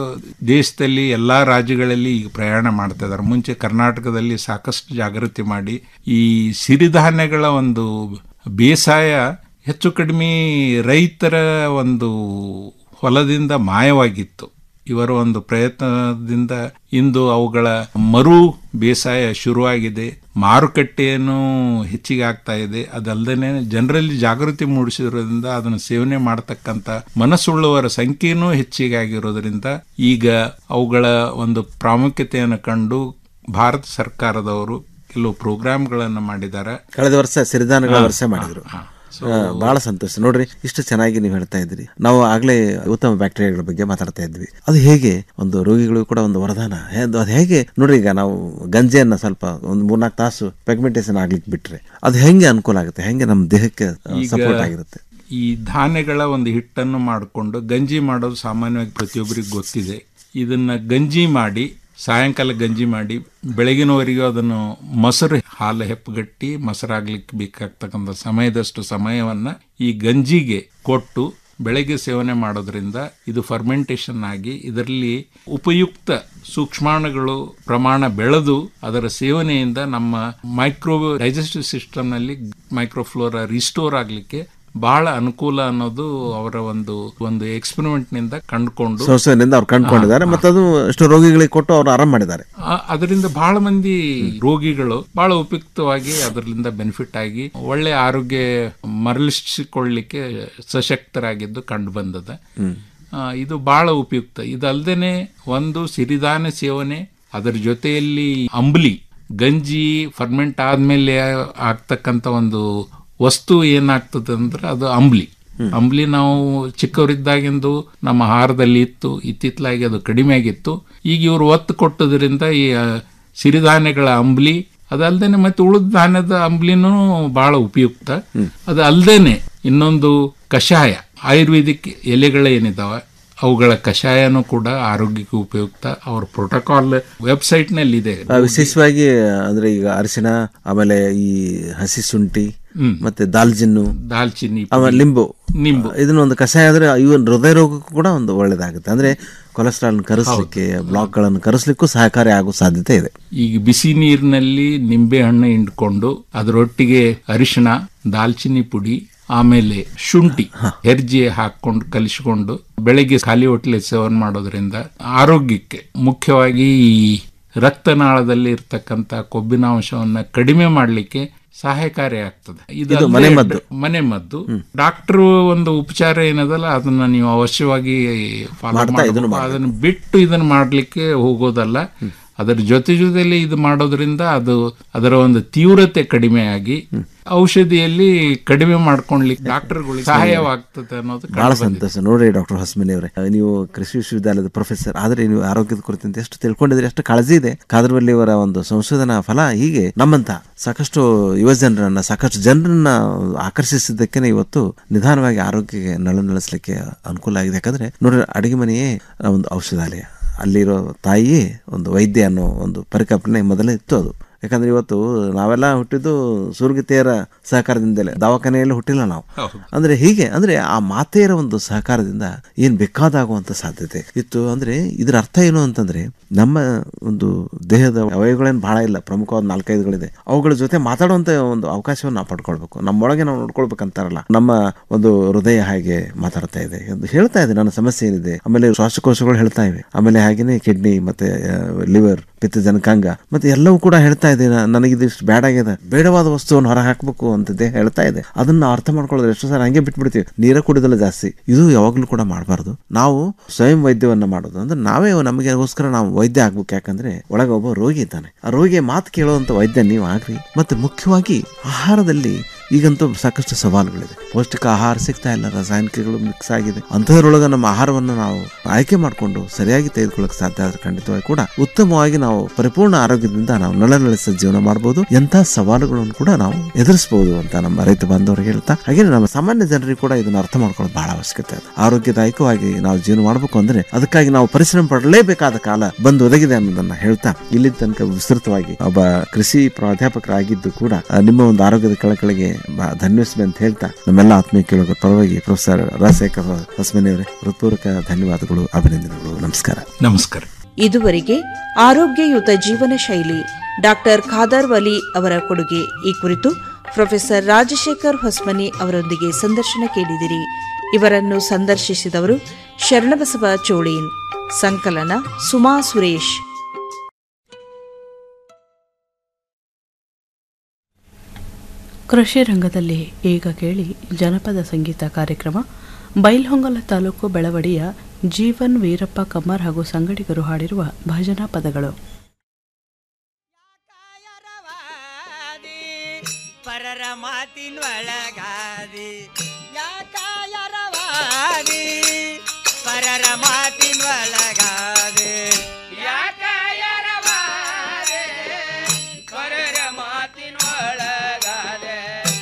ದೇಶದಲ್ಲಿ ಎಲ್ಲಾ ರಾಜ್ಯಗಳಲ್ಲಿ ಈಗ ಪ್ರಯಾಣ ಮಾಡ್ತಾ ಇದ್ದಾರೆ ಮುಂಚೆ ಕರ್ನಾಟಕದಲ್ಲಿ ಸಾಕಷ್ಟು ಜಾಗೃತಿ ಮಾಡಿ ಈ ಸಿರಿಧಾನ್ಯಗಳ ಒಂದು ಬೇಸಾಯ ಹೆಚ್ಚು ಕಡಿಮೆ ರೈತರ ಒಂದು ಹೊಲದಿಂದ ಮಾಯವಾಗಿತ್ತು ಇವರ ಒಂದು ಪ್ರಯತ್ನದಿಂದ ಇಂದು ಅವುಗಳ ಮರು ಬೇಸಾಯ ಶುರುವಾಗಿದೆ ಮಾರುಕಟ್ಟೆಯನ್ನು ಹೆಚ್ಚಿಗೆ ಆಗ್ತಾ ಇದೆ ಅದಲ್ಲದೆ ಜನರಲ್ಲಿ ಜಾಗೃತಿ ಮೂಡಿಸಿರೋದ್ರಿಂದ ಅದನ್ನು ಸೇವನೆ ಮಾಡತಕ್ಕಂತ ಮನಸ್ಸುಳ್ಳವರ ಸಂಖ್ಯೆನೂ ಹೆಚ್ಚಿಗೆ ಆಗಿರೋದ್ರಿಂದ ಈಗ ಅವುಗಳ ಒಂದು ಪ್ರಾಮುಖ್ಯತೆಯನ್ನು ಕಂಡು ಭಾರತ ಸರ್ಕಾರದವರು ಕೆಲವು ಪ್ರೋಗ್ರಾಮ್ಗಳನ್ನು ಮಾಡಿದ್ದಾರೆ ಕಳೆದ ವರ್ಷ ಸಿರಿಧಾನ್ಯಗಳ ವರ್ಷ ಮಾಡಿದ್ರು ಬಹಳ ಸಂತೋಷ ನೋಡ್ರಿ ಇಷ್ಟು ಚೆನ್ನಾಗಿ ನೀವು ಹೇಳ್ತಾ ಇದ್ರಿ ನಾವು ಆಗ್ಲೇ ಉತ್ತಮ ಬ್ಯಾಕ್ಟೀರಿಯಾಗಳ ಬಗ್ಗೆ ಮಾತಾಡ್ತಾ ಇದ್ವಿ ಅದು ಹೇಗೆ ಒಂದು ರೋಗಿಗಳು ಕೂಡ ಒಂದು ವರದಾನ ಹೇ- ಅದು ಹೇಗೆ ನೋಡ್ರಿ ಈಗ ನಾವು ಗಂಜೆಯನ್ನ ಸ್ವಲ್ಪ ಒಂದು ಮೂರ್ನಾಲ್ಕು ತಾಸು ಪೆಗ್ಮೆಂಟೇಷನ್ ಆಗ್ಲಿಕ್ಕೆ ಬಿಟ್ರೆ ಅದು ಹೆಂಗೆ ಅನುಕೂಲ ಆಗುತ್ತೆ ಹೆಂಗೆ ನಮ್ಮ ದೇಹಕ್ಕೆ ಈಗ ಸಪೋರ್ಟ್ ಆಗಿರುತ್ತೆ ಈ ಧಾನ್ಯಗಳ ಒಂದು ಹಿಟ್ಟನ್ನು ಮಾಡಿಕೊಂಡು ಗಂಜಿ ಮಾಡೋದು ಸಾಮಾನ್ಯವಾಗಿ ಪ್ರತಿಯೊಬ್ಬರಿಗೆ ಗೊತ್ತಿದೆ ಇದನ್ನ ಗಂಜಿ ಮಾಡಿ ಸಾಯಂಕಾಲ ಗಂಜಿ ಮಾಡಿ ಬೆಳಗಿನವರೆಗೂ ಅದನ್ನು ಮೊಸರು ಹಾಲು ಹೆಪ್ಪುಗಟ್ಟಿ ಮೊಸರಾಗ್ಲಿಕ್ಕೆ ಬೇಕಾಗ್ತಕ್ಕಂಥ ಸಮಯದಷ್ಟು ಸಮಯವನ್ನ ಈ ಗಂಜಿಗೆ ಕೊಟ್ಟು ಬೆಳಗ್ಗೆ ಸೇವನೆ ಮಾಡೋದ್ರಿಂದ ಇದು ಫರ್ಮೆಂಟೇಷನ್ ಆಗಿ ಇದರಲ್ಲಿ ಉಪಯುಕ್ತ ಸೂಕ್ಷ್ಮಾಣುಗಳು ಪ್ರಮಾಣ ಬೆಳೆದು ಅದರ ಸೇವನೆಯಿಂದ ನಮ್ಮ ಮೈಕ್ರೋ ಡೈಜೆಸ್ಟಿವ್ ಸಿಸ್ಟಮ್ನಲ್ಲಿ ಮೈಕ್ರೋಫ್ಲೋರಾ ರಿಸ್ಟೋರ್ ಆಗಲಿಕ್ಕೆ ಬಹಳ ಅನುಕೂಲ ಅನ್ನೋದು ಅವರ ಒಂದು ಒಂದು ಎಕ್ಸ್ಪೆರಿಮೆಂಟ್ ನಿಂದ ಕಂಡುಕೊಂಡು ಸಂಸ್ಥೆಯಿಂದ ಅವ್ರು ಕಂಡುಕೊಂಡಿದ್ದಾರೆ ಮತ್ತು ಅದು ಎಷ್ಟು ರೋಗಿಗಳಿಗೆ ಕೊಟ್ಟು ಅವರು ಆರಾಮ್ ಮಾಡಿದ್ದಾರೆ ಆ- ಅದರಿಂದ ಬಹಳ ಮಂದಿ ರೋಗಿಗಳು ಬಹಳ ಉಪಯುಕ್ತವಾಗಿ ಅದರಿಂದ ಬೆನಿಫಿಟ್ ಆಗಿ ಒಳ್ಳೆ ಆರೋಗ್ಯ ಮರಳಿಸಿಕೊಳ್ಳಿಕ್ಕೆ ಸಶಕ್ತರಾಗಿದ್ದು ಕಂಡು ಬಂದದ ಆ, ಇದು ಬಹಳ ಉಪಯುಕ್ತ ಇದಲ್ದೇನೆ ಒಂದು ಸಿರಿಧಾನ್ಯ ಸೇವನೆ ಅದರ ಜೊತೆಯಲ್ಲಿ ಅಂಬ್ಲಿ ಗಂಜಿ ಫರ್ಮೆಂಟ್ ಆದ್ಮೇಲೆ ಆಗ್ತಕ್ಕಂಥ ಒಂದು ವಸ್ತು ಏನಾಗ್ತದೆ ಅಂದ್ರೆ ಅದು ಅಂಬ್ಲಿ ಅಂಬ್ಲಿ ನಾವು ಚಿಕ್ಕವರಿದ್ದಾಗಿಂದು ನಮ್ಮ ಆಹಾರದಲ್ಲಿ ಇತ್ತು ಇತ್ತಿತ್ತಲಾಗಿ ಅದು ಕಡಿಮೆ ಆಗಿತ್ತು ಈಗ ಇವರು ಒತ್ತು ಕೊಟ್ಟದ್ರಿಂದ ಈ ಆ, ಸಿರಿಧಾನ್ಯಗಳ ಅಂಬ್ಲಿ ಅದಲ್ದೇನೆ ಮತ್ತೆ ಉಳಿದ ಧಾನ್ಯದ ಅಂಬ್ಲಿನೂ ಬಹಳ ಉಪಯುಕ್ತ ಅದು ಅಲ್ದೇನೆ ಇನ್ನೊಂದು ಕಷಾಯ ಆಯುರ್ವೇದಿಕ್ ಎಲೆಗಳೇನಿದಾವೆ ಅವುಗಳ ಕಷಾಯನೂ ಕೂಡ ಆರೋಗ್ಯಕ್ಕೆ ಉಪಯುಕ್ತ ಅವ್ರ ಪ್ರೋಟೋಕಾಲ್ ವೆಬ್ಸೈಟ್ ನಲ್ಲಿ ಇದೆ ಆ, ವಿಶೇಷವಾಗಿ ಅಂದ್ರೆ ಈಗ ಅರಿಶಿಣ ಆಮೇಲೆ ಈ ಹಸಿ ಶುಂಠಿ ಹ್ಮ್. ಮತ್ತೆ ದಾಲ್ಜಿನ್ನು ದಾಲ್ಚಿನ್ನಿ ಆಮೇಲೆ ಲಿಂಬು ನಿಂಬು ಇದನ್ನ ಒಂದು ಕಷಾಯ ಆದ್ರೆ ಇವನ್ ಹೃದಯ ರೋಗಕ್ಕೂ ಕೂಡ ಒಂದು ಒಳ್ಳೇದಾಗುತ್ತೆ ಅಂದ್ರೆ ಕೊಲೆಸ್ಟ್ರಾಲ್ ಕರೆಸಲಿಕ್ಕೆ ಬ್ಲಾಕ್ಗಳನ್ನು ಕರೆಸಲಿಕ್ಕೂ ಸಹಕಾರಿ ಆಗೋ ಸಾಧ್ಯತೆ ಇದೆ ಈಗ ಬಿಸಿ ನೀರಿನಲ್ಲಿ ನಿಂಬೆ ಹಣ್ಣು ಹಿಂಡ್ಕೊಂಡು ಅದರೊಟ್ಟಿಗೆ ಅರಿಶಿಣ ದಾಲ್ಚಿನ್ನಿ ಪುಡಿ ಆಮೇಲೆ ಶುಂಠಿ ಹೆರ್ಜೆ ಹಾಕೊಂಡು ಕಲಿಸಿಕೊಂಡು ಬೆಳಗ್ಗೆ ಖಾಲಿ ಹೊಟ್ಟೆ ಸೇವನೆ ಮಾಡೋದ್ರಿಂದ ಆರೋಗ್ಯಕ್ಕೆ ಮುಖ್ಯವಾಗಿ ಈ ರಕ್ತನಾಳದಲ್ಲಿ ಇರ್ತಕ್ಕಂಥ ಕೊಬ್ಬಿನ ಅಂಶವನ್ನ ಕಡಿಮೆ ಮಾಡಲಿಕ್ಕೆ ಸಹಾಯಕಾರಿ ಆಗ್ತದೆ ಇದು ಅಲ್ಲದೆ ಮನೆಮದ್ದು. ಮನೆ ಮದ್ದು ಡಾಕ್ಟರ್ ಒಂದು ಉಪಚಾರ ಏನದಲ್ಲ ಅದನ್ನ ನೀವು ಅವಶ್ಯವಾಗಿ follow ಮಾಡ್ತಾ ಇದನ್ನು ಮಾಡ್ಬೇಕು. ಅದನ್ನ ಬಿಟ್ಟು ಇದನ್ನ ಮಾಡ್ಲಿಕ್ಕೆ ಹೋಗೋದಲ್ಲ ಅದರ ಜೊತೆ ಜೊತೆಲಿ ಇದು ಮಾಡೋದ್ರಿಂದ ಅದು ಅದರ ಒಂದು ತೀವ್ರತೆ ಕಡಿಮೆಯಾಗಿ ಔಷಧಿಯಲ್ಲಿ ಕಡಿಮೆ ಮಾಡ್ಕೊಳ್ಲಿಕ್ಕೆ ಡಾಕ್ಟರ್ಗಳಿಗೆ ಸಹಾಯವಾಗ್ತದೆ ಅನ್ನೋದು ಬಹಳ ಕಂಡು ಬಂದಿದೆ. ಸಂತೋಷ ನೋಡ್ರಿ ಡಾಕ್ಟರ್ ಹೊಸಮನಿ ಅವರೇ ನೀವು ಕೃಷಿ ವಿಶ್ವವಿದ್ಯಾಲಯದ ಪ್ರೊಫೆಸರ್ ಆದ್ರೆ ನೀವು ಆರೋಗ್ಯದ ಕುರಿತಂತೆ ಎಷ್ಟು ತಿಳ್ಕೊಂಡಿದ್ರೆ ಎಷ್ಟು ಕಾಳಜಿ ಇದೆ ಕಾದರ್ವಲ್ಲಿ ಅವರ ಒಂದು ಸಂಶೋಧನಾ ಫಲ ಹೀಗೆ ನಮ್ಮಂತ ಸಾಕಷ್ಟು ಯುವ ಜನರನ್ನ ಸಾಕಷ್ಟು ಜನರನ್ನ ಆಕರ್ಷಿಸಿದ್ದಕ್ಕೆ ಇವತ್ತು ನಿಧಾನವಾಗಿ ಆರೋಗ್ಯಕ್ಕೆ ನಳನಳಿಸ್ಲಿಕ್ಕೆ ಅನುಕೂಲ ಆಗಿದೆ ಯಾಕಂದ್ರೆ ನೋಡ್ರಿ ಅಡಿಗೆ ಮನೆಯೇ ಒಂದು ಔಷಧಾಲಯ ಅಲ್ಲಿರೋ ತಾಯಿಯೇ ಒಂದು ವೈದ್ಯ ಅನ್ನೋ ಒಂದು ಪರಿಕಲ್ಪನೆ ಮೊದಲೇ ಇತ್ತು ಅದು ಯಾಕಂದ್ರೆ ಇವತ್ತು ನಾವೆಲ್ಲ ಹುಟ್ಟಿದ್ದು ಸೂರ್ಗತೆಯರ ಸಹಕಾರದಿಂದಲೇ ದವಾಖಾನೆಯಲ್ಲಿ ಹುಟ್ಟಿಲ್ಲ ನಾವು ಅಂದ್ರೆ ಹೀಗೆ ಅಂದ್ರೆ ಆ ಮಾತೆಯರ ಒಂದು ಸಹಕಾರದಿಂದ ಏನ್ ಬೇಕಾದಾಗುವಂತ ಸಾಧ್ಯತೆ ಇತ್ತು ಅಂದ್ರೆ ಇದರ ಅರ್ಥ ಏನು ಅಂತಂದ್ರೆ ನಮ್ಮ ಒಂದು ದೇಹದ ಅವಯವಗಳೇನು ಬಹಳ ಇಲ್ಲ ಪ್ರಮುಖವಾದ ನಾಲ್ಕೈದುಗಳಿದೆ ಅವುಗಳ ಜೊತೆ ಮಾತಾಡುವಂತ ಒಂದು ಅವಕಾಶವನ್ನು ನಾವು ಪಡ್ಕೊಳ್ಬೇಕು ನಮ್ಮೊಳಗೆ ನಾವು ನೋಡ್ಕೊಳ್ಬೇಕಂತಾರಲ್ಲ ನಮ್ಮ ಒಂದು ಹೃದಯ ಹಾಗೆ ಮಾತಾಡ್ತಾ ಇದೆ ಎಂದು ಹೇಳ್ತಾ ಇದೆ ನನ್ನ ಸಮಸ್ಯೆ ಏನಿದೆ ಆಮೇಲೆ ಶ್ವಾಸಕೋಶಗಳು ಹೇಳ್ತಾ ಇವೆ ಆಮೇಲೆ ಹಾಗೇನೆ ಕಿಡ್ನಿ ಮತ್ತೆ ಲಿವರ್ ಪಿತ್ತ ಜನಕಾಂಗ ಮತ್ತೆ ಎಲ್ಲವೂ ಕೂಡ ಹೇಳ್ತಾ ಇದೆ ನ- ನನಗಿದು ಇಷ್ಟು ಬ್ಯಾಡ್ ಆಗಿದೆ ಬೇಡವಾದ ವಸ್ತುವನ್ನು ಹೊರ ಹಾಕಬೇಕು ಅಂತ ದೇಹ ಹೇಳ್ತಾ ಇದೆ ಅದನ್ನ ಅರ್ಥ ಮಾಡ್ಕೊಳ್ಳೋದು ಎಷ್ಟು ಸಾರಿ ಹಂಗೆ ಬಿಟ್ಬಿಡ್ತೀವಿ ನೀರ ಕುಡಿದಲ್ಲ ಜಾಸ್ತಿ ಇದು ಯಾವಾಗಲೂ ಕೂಡ ಮಾಡಬಾರ್ದು ನಾವು ಸ್ವಯಂ ವೈದ್ಯವನ್ನ ಮಾಡೋದು ಅಂದ್ರೆ ನಾವೇ ನಮಗೆಗೋಸ್ಕರ ನಾವು ವೈದ್ಯ ಆಗ್ಬೇಕು ಯಾಕಂದ್ರೆ ಒಳಗೆ ಒಬ್ಬ ರೋಗಿ ಇದ್ದಾನೆ ಆ ರೋಗಿಯ ಮಾತು ಕೇಳುವಂತ ವೈದ್ಯ ನೀವು ಆಗ್ರಿ ಮತ್ತೆ ಮುಖ್ಯವಾಗಿ ಆಹಾರದಲ್ಲಿ ಈಗಂತೂ ಸಾಕಷ್ಟು ಸವಾಲುಗಳಿದೆ ಪೌಷ್ಟಿಕ ಆಹಾರ ಸಿಗ್ತಾ ಇಲ್ಲ ರಾಸಾಯನಿಕಗಳು ಮಿಕ್ಸ್ ಆಗಿದೆ ಅಂಥದ್ರೊಳಗೆ ನಮ್ಮ ಆಹಾರವನ್ನು ನಾವು ಆಯ್ಕೆ ಮಾಡಿಕೊಂಡು ಸರಿಯಾಗಿ ತೆಗೆದುಕೊಳ್ಳಕ್ಕೆ ಸಾಧ್ಯ ಆದ್ರೆ ಖಂಡಿತವಾಗಿ ಕೂಡ ಉತ್ತಮವಾಗಿ ನಾವು ಪರಿಪೂರ್ಣ ಆರೋಗ್ಯದಿಂದ ನಾವು ನಳನಳಿಸ ಜೀವನ ಮಾಡಬಹುದು ಎಂಥ ಸವಾಲುಗಳನ್ನು ಕೂಡ ನಾವು ಎದುರಿಸಬಹುದು ಅಂತ ನಮ್ಮ ರೈತ ಬಾಂಧವರಿಗೆ ಹೇಳ್ತಾ ಹಾಗೆ ನಮ್ಮ ಸಾಮಾನ್ಯ ಜನರಿಗೆ ಕೂಡ ಇದನ್ನ ಅರ್ಥ ಮಾಡ್ಕೊಳ್ಳೋದು ಬಹಳ ಅವಶ್ಯಕತೆ ಇದೆ ಆರೋಗ್ಯದಾಯಕವಾಗಿ ನಾವು ಜೀವನ ಮಾಡಬೇಕು ಅಂದ್ರೆ ಅದಕ್ಕಾಗಿ ನಾವು ಪರಿಶ್ರಮ ಪಡಲೇಬೇಕಾದ ಕಾಲ ಬಂದು ಒದಗಿದೆ ಅನ್ನೋದನ್ನ ಹೇಳ್ತಾ ಇಲ್ಲಿ ತನಕ ವಿಸ್ತೃತವಾಗಿ ಒಬ್ಬ ಕೃಷಿ ಪ್ರಾಧ್ಯಾಪಕರಾಗಿದ್ದು ಕೂಡ ಆ, ನಿಮ್ಮ ಒಂದು ಆರೋಗ್ಯದ ಕಳಕಳಿಗೆ ಬ- ಧನ್ಯವಾದ ಅಂತ ಹೇಳ್ತಾ ನಮ್ಮೆಲ್ಲ ಆತ್ಮೀಯ ಕೇಳುವ ಪರವಾಗಿ ಪ್ರೊಫೆಸರ್ ರಾಜಶೇಖರ್ ಹೊಸಮನಿ ಅವರೇ ಹೃತ್ಪೂರ್ವಕ ಧನ್ಯವಾದಗಳು ಅಭಿನಂದನೆಗಳು ನಮಸ್ಕಾರ ನಮಸ್ಕಾರ ಇದುವರೆಗೆ ಆರೋಗ್ಯಯುತ ಜೀವನ ಶೈಲಿ ಡಾಕ್ಟರ್ ಖಾದರ್ ವಲಿ ಅವರ ಕೊಡುಗೆ ಈ ಕುರಿತು ಪ್ರೊಫೆಸರ್ ರಾಜಶೇಖರ್ ಹೊಸ್ಮನಿ ಅವರೊಂದಿಗೆ ಸಂದರ್ಶನ ಕೇಳಿದಿರಿ ಇವರನ್ನು ಸಂದರ್ಶಿಸಿದವರು ಶರಣಬಸವ ಚೋಳೀನ್ ಸಂಕಲನ ಸುಮಾ ಸುರೇಶ್ ಕೃಷಿ ರಂಗದಲ್ಲಿ ಈಗ ಕೇಳಿ ಜನಪದ ಸಂಗೀತ ಕಾರ್ಯಕ್ರಮ ಬೈಲ್ಹೊಂಗಲ ತಾಲೂಕು ಬೆಳವಡಿಯ ಜೀವನ್ ವೀರಪ್ಪ ಕಮ್ಮರ್ ಹಾಗೂ ಸಂಗಡಿಗರು ಹಾಡಿರುವ ಭಜನಾ ಪದಗಳು ಪರರ ಮಾತಿನೊಳಗಾದಿ ಯಾಕಾಯರವಾದಿ ಪರರ ಮಾತಿನೊಳಗಾದಿ ಯಾಕಾಯರವಾದಿ ಪರರ ಮಾತಿನೊಳಗಾದೆ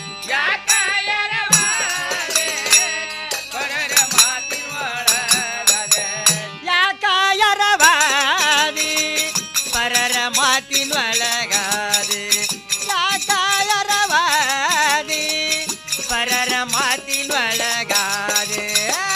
ಯಾಕಾಯರವಾದಿ ಪರರ ಮಾತಿನೊಳಗಾದೆ ಯಾಕಾಯರವಾದಿ ಪರರ ಮಾತಿನೊಳಗಾದೆ ಯಾಕಾಯರವಾದಿ ಪರರ ಮಾತಿನೊಳಗಾದೆ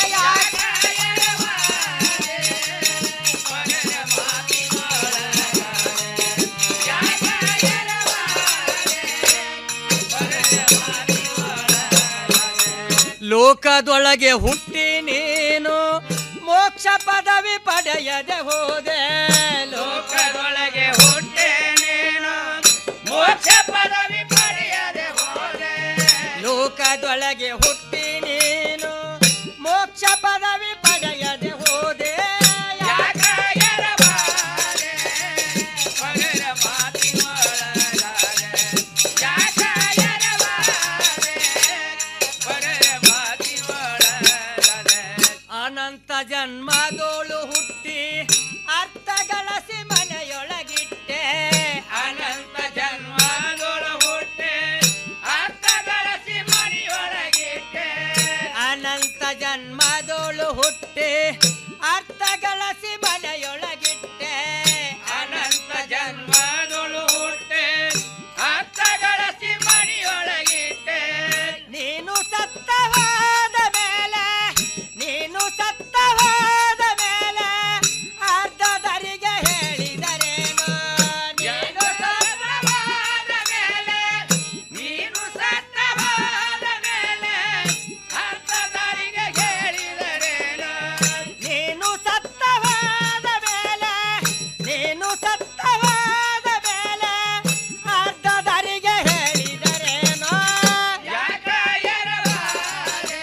ಲೋಕದೊಳಗೆ ಹುಟ್ಟಿ ನೀನು ಮೋಕ್ಷ ಪದವಿ ಪಡೆಯದೆ ಹೋದೆ ಲೋಕದೊಳಗೆ ಹುಟ್ಟಿ ನೀನು ಮೋಕ್ಷ ಪದವಿ ಪಡೆಯದೆ ಹೋದೆ ಲೋಕದೊಳಗೆ ಹುಟ್ಟಿ ನೀನು ಮೋಕ್ಷ ಪದವಿ ಪಡೆಯದೆ ಹೋದೆ ಯಾಕ ಎರಬಾದೆ? ಪಗರ ಮಾತಿನೊಳಗಾದೆ. ಯಾಕ ಎರಬಾದೆ? ಪಗರ ಮಾತಿನೊಳಗಾದೆ. ಅನಂತ ಜನ್ಮದೋಳು ಹುಟ್ಟಿ ಅರ್ಥ ಗಳಿಸಿ ಮನೆಯೊಳಗಿಟ್ಟೆ ಅನಂತ ಜನ್ಮದೋಳು ಹುಟ್ಟಿ ಅರ್ಥ ಗಳಿಸಿ ಮನೆಯೊಳಗಿಟ್ಟೆ ಅನಂತ ಜನ್ಮದೋಳು ಹುಟ್ಟಿ ಅರ್ಥ ಗಳಿಸಿ ಮನೆಯೊಳಗಿಟ್ಟೆ ಅನಂತ ಜನ್ಮದೋಳು ಹುಟ್ಟಿ ಅರ್ಥ ಗಳಿಸಿ ಮನೆಯೊಳಗಿಟ್ಟೆ ನೀನು ಸತ್ತವಾದ ಮೇಲೆ ನೀನು ಸತ್ತವಾದ ಮೇಲೆ ಅರ್ಧದರಿಗೆ ಹೇಳಿದರೇನು ನೀನು ಸತ್ತವಾದ ಮೇಲೆ ನೀನು ಸತ್ತವಾದ ಮೇಲೆ ಅರ್ಧದರಿಗೆ ಹೇಳಿದರೇನು ನೀನು ಸತ್ತವಾದ ಮೇಲೆ ನೀನು ಸತ್ತವಾದ ಮೇಲೆ ಅರ್ಧದರಿಗೆ ಹೇಳಿದರೇನು ಯಾಕ ಎರವಾದೆ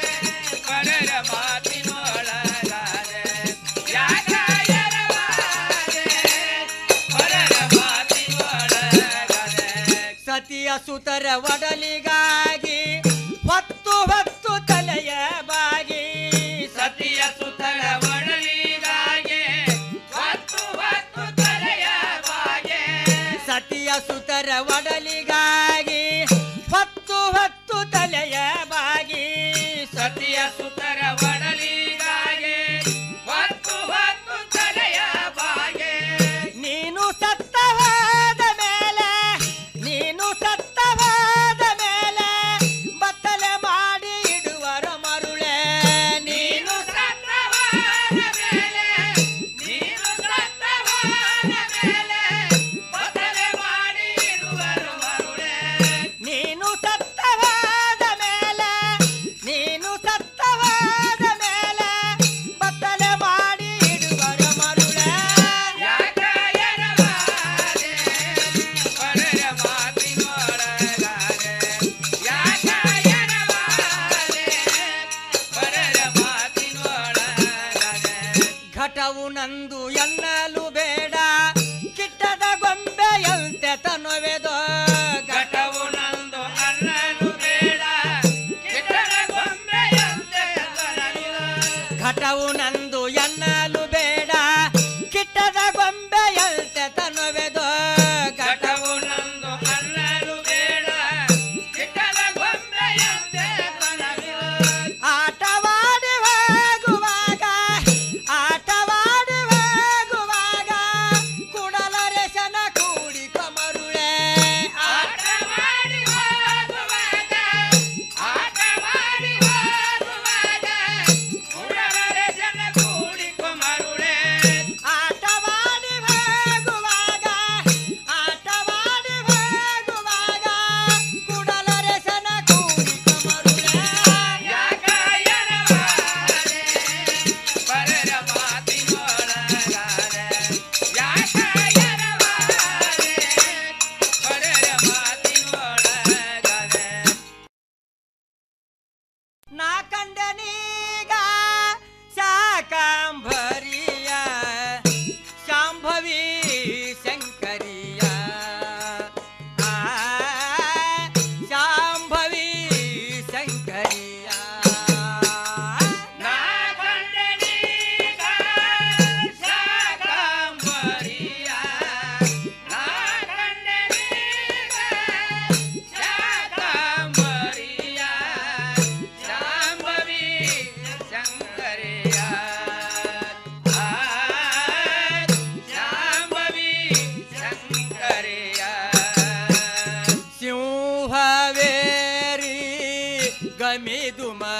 ಪರರ ಮಾತಿನೊಳಗಾದೆ ಯಾಕ ಎರವಾದೆ ಪರರ ಮಾತಿನೊಳಗಾದೆ ಸತಿಯ ಸುತರ ಒಡಲಿಗಾಗಿ ಹೊತ್ತು ಹೊತ್ತು ತಲೆಯ ಬಾಗಿ ಸತಿಯ ಸುತರ ಒಡಲಿಗಾಗಿ ಹೊತ್ತು ಹೊತ್ತು ತಲೆಯ ಬಾಗೆ ಸತಿಯ ಸುತರ ಒಡಲಿಗಾಗಿ ಹೊತ್ತು ಹೊತ್ತು ತಲೆಯ ಬಾಗಿ ಸತಿಯ ಸುತರ ಒಡಲಿಗಾಗಿ ಹೊತ್ತು ಹೊತ್ತು ತಲೆಯ ಬಾಗೆ ನೀನು ಸತ್ತವಾದ ಮೇಲೆ ನೀನು ಸತ್ತವಾದ ಮೇಲೆ ಬತ್ತಲೆ ಮಾಡಿ ಇಡುವರ ಮರುಳೆ ನೀನು ಸತ್ತವಾದ ಮೇಲೆ ನೀನು ಸತ್ತವಾದ ಮೇಲೆ ಬತ್ತಲೆ ಮಾಡಿ ಇಡುವರ ಮರುಳೆ ನೀನು ಸತ್ತವಾದ ಮೇಲೆ ನೀನು ಸತ್ತವಾದ ಮೇಲೆ ಬತ್ತಲೆ ಮಾಡಿ ಇಡುವರ ಮರುಳೆ ಯಾಕ ಎರವಾದೆ ಪರರ ಮಾತಿನೊಳಗಾದೆ ಯಾಕ ಎರವಾದೆ ಪರರ ಮಾತಿನೊಳಗಾದೆ ಘಟವು ನಂದು ಎನ್ನಲು ಬೇಡ ಕಿಟ್ಟದ ಗೊಂಬೆಯಂತೆ ತನುವೆದೋ ಘಟವು ನಂದು ಅನ್ನಲು ಬೇಡ ಕಿಟ್ಟದ ಗೊಂಬೆಯಂತೆ ತನುವೆದೋ ಘಟವು ನಂದು ಎನ್ನಲು ಬೇಡ ಕಿಟ್ಟದ ಗೊಂಬೆಯಂತೆ ತನುವೆದೋ ಘಟವು ನಂದು ಅನ್ನಲು ಬೇಡ ಕಿಟ್ಟದ ಗೊಂಬೆಯಂತೆ ತನುವೆದೋ ಆಟವಾಡಿ ಹೋಗುವಾಗ ಆಟವಾಡಿ ಹೋಗುವಾಗ ಕುಡಲರೆಸನ ಕೂಡಿ ಕಮರುಳೆ ಆಟವಾಡಿ ಹೋಗುವಾಗ ಆಟವಾಡಿ ಹೋಗುವಾಗ ಕುಡಲರೆಸನ ಕೂಡಿ ಕಮರುಳೆ ಆಟವಾಡಿ ಹೋಗುವಾಗ ಆಟವಾಡಿ ಹೋಗುವಾಗ ಕುಡಲರೆಸನ ಕೂಡಿ ಕಮರುಳೆ ಯಾಕ ಎರವಾದೆ ಪರರ ಮಾತಿನೊಳಗಾದೆ ಯಾಕ ಎರವಾದೆ ಪರರ ಮಾತಿನೊಳಗಾದೆ ನಾ ಕಂಡನೀಗ ಶಾಕಾಂಬರಿಯ ಶಾಂಭವಿ ಶಂಕರಿಯ ಆ, ಶಾಂಭವಿ ಶಂಕರಿಯ ನಾ ಕಂಡನೀಗ ಶಾಕಾಂಬರಿಯ ನಾ ಕಂಡನೀಗ ಶಾಕಾಂಬರಿಯ ಶಾಂಭವಿ ಶಂಕರಿಯ ಆ, ಶಾಂಭವಿ ಶಂಕರಿಯ ಸಿಂಹವೇರಿ ಗಮಿದು ಮ